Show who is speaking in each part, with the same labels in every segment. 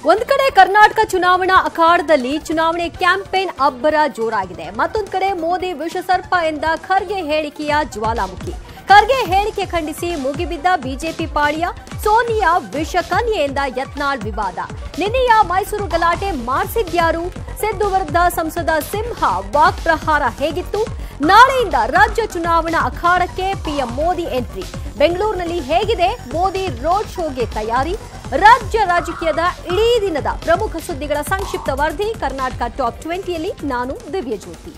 Speaker 1: ಒಂದ್ ಕಡೆ ಕರ್ನಾಟಕ ಚುನಾವಣಾ ಅಖಾಡದಲ್ಲಿ ಚುನಾವಣೆ ಕ್ಯಾಂಪೇನ್ ಅಬ್ಬರ ಜೋರಾಗಿದೆ ಮತ್ತೊಂದ್ ಕಡೆ ಮೋದಿ ವಿಷಸರ್ಪ ಎಂದ ಖರ್ಗೆ ಹೇಳಿಕೆಯ ಜ್ವಾಲಾಮುಖಿ ಖರ್ಗೆ ಹೇಳಿಕೆ ಖಂಡಿಸಿ ಮುಗಿಬಿದ್ದ ಬಿಜೆಪಿ ಪಾಳಿಯ ಸೋನಿಯಾ ವಿಷಕನ್ಯೆಯಿಂದ ಯತ್ನಾಳ್ ವಿವಾದ ನಿನ್ನೆಯ ಮೈಸೂರು ಗಲಾಟೆ ಮಾಡಿಸಿದ್ಯಾರು ಸಿದ್ದು ವಿರುದ್ಧ ಸಂಸದ ಸಿಂಹ ವಾಕ್ ಪ್ರಹಾರ ಹೇಗಿತ್ತು ನಾಳೆಯಿಂದ ರಾಜ್ಯ ಚುನಾವಣಾ ಅಖಾಡಕ್ಕೆ ಪಿಎಂ ಮೋದಿ ಎಂಟ್ರಿ ಬೆಂಗಳೂರಿನಲ್ಲಿ ಹೇಗಿದೆ ಮೋದಿ ರೋಡ್ ಶೋಗೆ ತಯಾರಿ ರಾಜ್ಯ ರಾಜಕೀಯದ ಇಡೀ ದಿನದ ಪ್ರಮುಖ ಸುದ್ದಿಗಳ ಸಂಕ್ಷಿಪ್ತ ವರದಿ ಕರ್ನಾಟಕ ಟಾಪ್ ಟ್ವೆಂಟಿಯಲ್ಲಿ ನಾನು ದಿವ್ಯಜ್ಯೋತಿ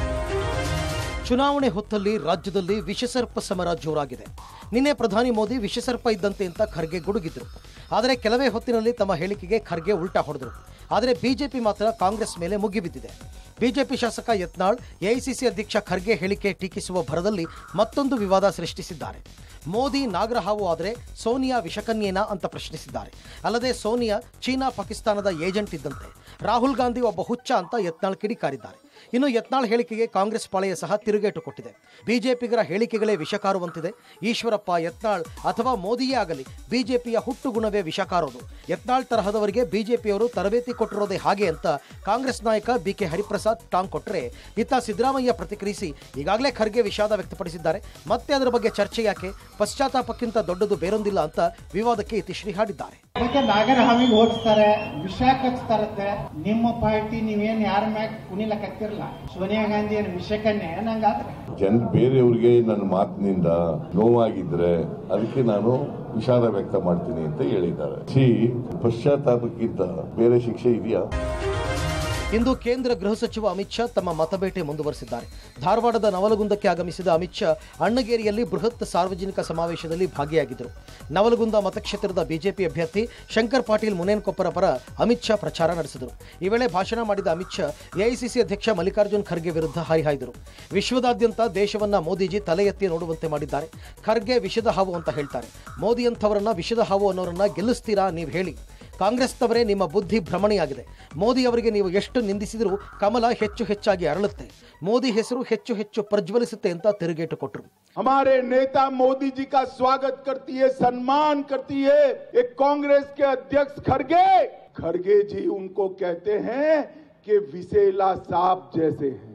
Speaker 2: ಚುನಾವಣೆ ಹೊತ್ತಲ್ಲಿ ರಾಜ್ಯದಲ್ಲಿ ವಿಷಸರ್ಪ ಸಮರ ಜೋರಾಗಿದೆ ನಿನ್ನೆ ಪ್ರಧಾನಿ ಮೋದಿ ವಿಷಸರ್ಪ ಇದ್ದಂತೆ ಅಂತ ಖರ್ಗೆ ಗುಡುಗಿದ್ರು ಆದರೆ ಕೆಲವೇ ಹೊತ್ತಿನಲ್ಲಿ ತಮ್ಮ ಹೇಳಿಕೆಗೆ ಖರ್ಗೆ ಉಲ್ಟಾ ಹೊಡೆದರು ಆದರೆ ಬಿಜೆಪಿ ಮಾತ್ರ ಕಾಂಗ್ರೆಸ್ ಮೇಲೆ ಮುಗಿಬಿದ್ದಿದೆ ಬಿಜೆಪಿ ಶಾಸಕ ಯತ್ನಾಳ್ ಎಐಸಿಸಿ ಅಧ್ಯಕ್ಷ ಖರ್ಗೆ ಹೇಳಿಕೆ ಟೀಕಿಸುವ ಭರದಲ್ಲಿ ಮತ್ತೊಂದು ವಿವಾದ ಸೃಷ್ಟಿಸಿದ್ದಾರೆ ಮೋದಿ ನಾಗರಹಾವು ಆದರೆ ಸೋನಿಯಾ ವಿಷಕನ್ಯೇನಾ ಅಂತ ಪ್ರಶ್ನಿಸಿದ್ದಾರೆ ಅಲ್ಲದೆ ಸೋನಿಯಾ ಚೀನಾ ಪಾಕಿಸ್ತಾನದ ಏಜೆಂಟ್ ಇದ್ದಂತೆ ರಾಹುಲ್ ಗಾಂಧಿ ಒಬ್ಬ ಹುಚ್ಚ ಅಂತ ಯತ್ನಾಳ್ ಕಿಡಿಕಾರಿದ್ದಾರೆ ಇನ್ನು ಯತ್ನಾಳ್ ಹೇಳಿಕೆಗೆ ಕಾಂಗ್ರೆಸ್ ಪಾಳೆಯ ಸಹ ತಿರುಗೇಟು ಕೊಟ್ಟಿದೆ ಬಿಜೆಪಿಗರ ಹೇಳಿಕೆಗಳೇ ವಿಷಕಾರುವಂತಿದೆ ಈಶ್ವರಪ್ಪ ಯತ್ನಾಳ್ ಅಥವಾ ಮೋದಿಯೇ ಆಗಲಿ ಬಿಜೆಪಿಯ ಹುಟ್ಟು ಗುಣವೇ ವಿಷಕಾರೋದು ಯತ್ನಾಳ್ ತರಹದವರಿಗೆ ಬಿಜೆಪಿಯವರು ತರಬೇತಿ ಕೊಟ್ಟಿರೋದೇ ಹಾಗೆ ಅಂತ ಕಾಂಗ್ರೆಸ್ ನಾಯಕ ಬಿಕೆ ಹರಿಪ್ರಸಾದ್ ಟಾಂಗ್ ಕೊಟ್ಟರೆ ಇತ್ತ ಸಿದ್ದರಾಮಯ್ಯ ಪ್ರತಿಕ್ರಿಯಿಸಿ ಈಗಾಗಲೇ ಖರ್ಗೆ ವಿಷಾದ ವ್ಯಕ್ತಪಡಿಸಿದ್ದಾರೆ ಮತ್ತೆ ಅದರ ಬಗ್ಗೆ ಚರ್ಚೆ ಯಾಕೆ ಪಶ್ಚಾತ್ತಾಪಕ್ಕಿಂತ ದೊಡ್ಡದು ಬೇರೊಂದಿಲ್ಲ ಅಂತ ವಿವಾದಕ್ಕೆ ಇತಿಶ್ರೀ ಹಾಡಿದ್ದಾರೆ
Speaker 3: ಅದಕ್ಕೆ ನಾಗರ ಹಾವಿಗೆ ಹೋಲಿಸ್ತಾರೆ ವಿಷ ಕಚ್ತಾರತ್ತೆ ನಿಮ್ಮ ಪಾರ್ಟಿ ನೀವೇನ್ ಯಾರ ಮ್ಯಾಗ ಕುಣಿಲಕತ್ತಿರಲ್ಲ ಸೋನಿಯಾ ಗಾಂಧಿ ಏನು ವಿಷಕನ್ನೇ ನಂಗಾದ್ರೆ
Speaker 4: ಜನ ಬೇರೆಯವ್ರಿಗೆ ನನ್ನ ಮಾತಿನಿಂದ ನೋವಾಗಿದ್ರೆ ಅದಕ್ಕೆ ನಾನು ವಿಷಾದ ವ್ಯಕ್ತ ಮಾಡ್ತೀನಿ ಅಂತ ಹೇಳಿದ್ದಾರೆ ಸಿ ಪಶ್ಚಾತ್ತಾಪಕ್ಕಿಂತ ಬೇರೆ ಶಿಕ್ಷೆ ಇದೆಯಾ
Speaker 2: ಇಂದು ಕೇಂದ್ರ ಗೃಹ ಸಚಿವ ಅಮಿತ್ ಶಾ ತಮ್ಮ ಮತಬೇಟೆ ಮುಂದುವರೆಸಿದ್ದಾರೆ ಧಾರವಾಡದ ನವಲಗುಂದಕ್ಕೆ ಆಗಮಿಸಿದ ಅಮಿತ್ ಶಾ ಅಣ್ಣಗೇರಿಯಲ್ಲಿ ಬೃಹತ್ ಸಾರ್ವಜನಿಕ ಸಮಾವೇಶದಲ್ಲಿ ಭಾಗಿಯಾಗಿದ್ದರು ನವಲಗುಂದ ಮತಕ್ಷೇತ್ರದ ಬಿಜೆಪಿ ಅಭ್ಯರ್ಥಿ ಶಂಕರ್ ಪಾಟೀಲ್ ಮುನೇನ್ಕೊಪ್ಪರ ಪರ ಅಮಿತ್ ಶಾ ಪ್ರಚಾರ ನಡೆಸಿದರು ಈ ವೇಳೆ ಭಾಷಣ ಮಾಡಿದ ಅಮಿತ್ ಶಾ ಎಐಸಿಸಿ ಅಧ್ಯಕ್ಷ ಮಲ್ಲಿಕಾರ್ಜುನ್ ಖರ್ಗೆ ವಿರುದ್ಧ ಹರಿಹಾಯ್ದರು ವಿಶ್ವದಾದ್ಯಂತ ದೇಶವನ್ನ ಮೋದಿಜಿ ತಲೆ ಎತ್ತಿ ನೋಡುವಂತೆ ಮಾಡಿದ್ದಾರೆ ಖರ್ಗೆ ವಿಷದ ಹಾವು ಅಂತ ಹೇಳ್ತಾರೆ ಮೋದಿ ಅಂಥವರನ್ನ ವಿಷದ ಹಾವು ಅನ್ನೋರನ್ನ ಗೆಲ್ಲಿಸ್ತೀರಾ ನೀವು ಹೇಳಿ ಕಾಂಗ್ರೆಸ್ನವರೇ ನಿಮ್ಮ ಬುದ್ಧಿ ಭ್ರಮಣೆಯಾಗಿದೆ ಮೋದಿ ಅವರಿಗೆ ನೀವು ಎಷ್ಟು ನಿಂದಿಸಿದರೂ ಕಮಲ ಹೆಚ್ಚು ಹೆಚ್ಚಾಗಿ ಅರಳುತ್ತೆ ಮೋದಿ ಹೆಸರು ಹೆಚ್ಚು ಹೆಚ್ಚು ಪ್ರಜ್ವಲಿಸುತ್ತೆ ಅಂತ ತಿರುಗೇಟು ಕೊಟ್ಟರು
Speaker 5: हमारे नेता मोदी जी का स्वागत करती है सम्मान करती है एक कांग्रेस के अध्यक्ष खड़गे खड़गे जी उनको कहते हैं कि विशेला सांप जैसे हैं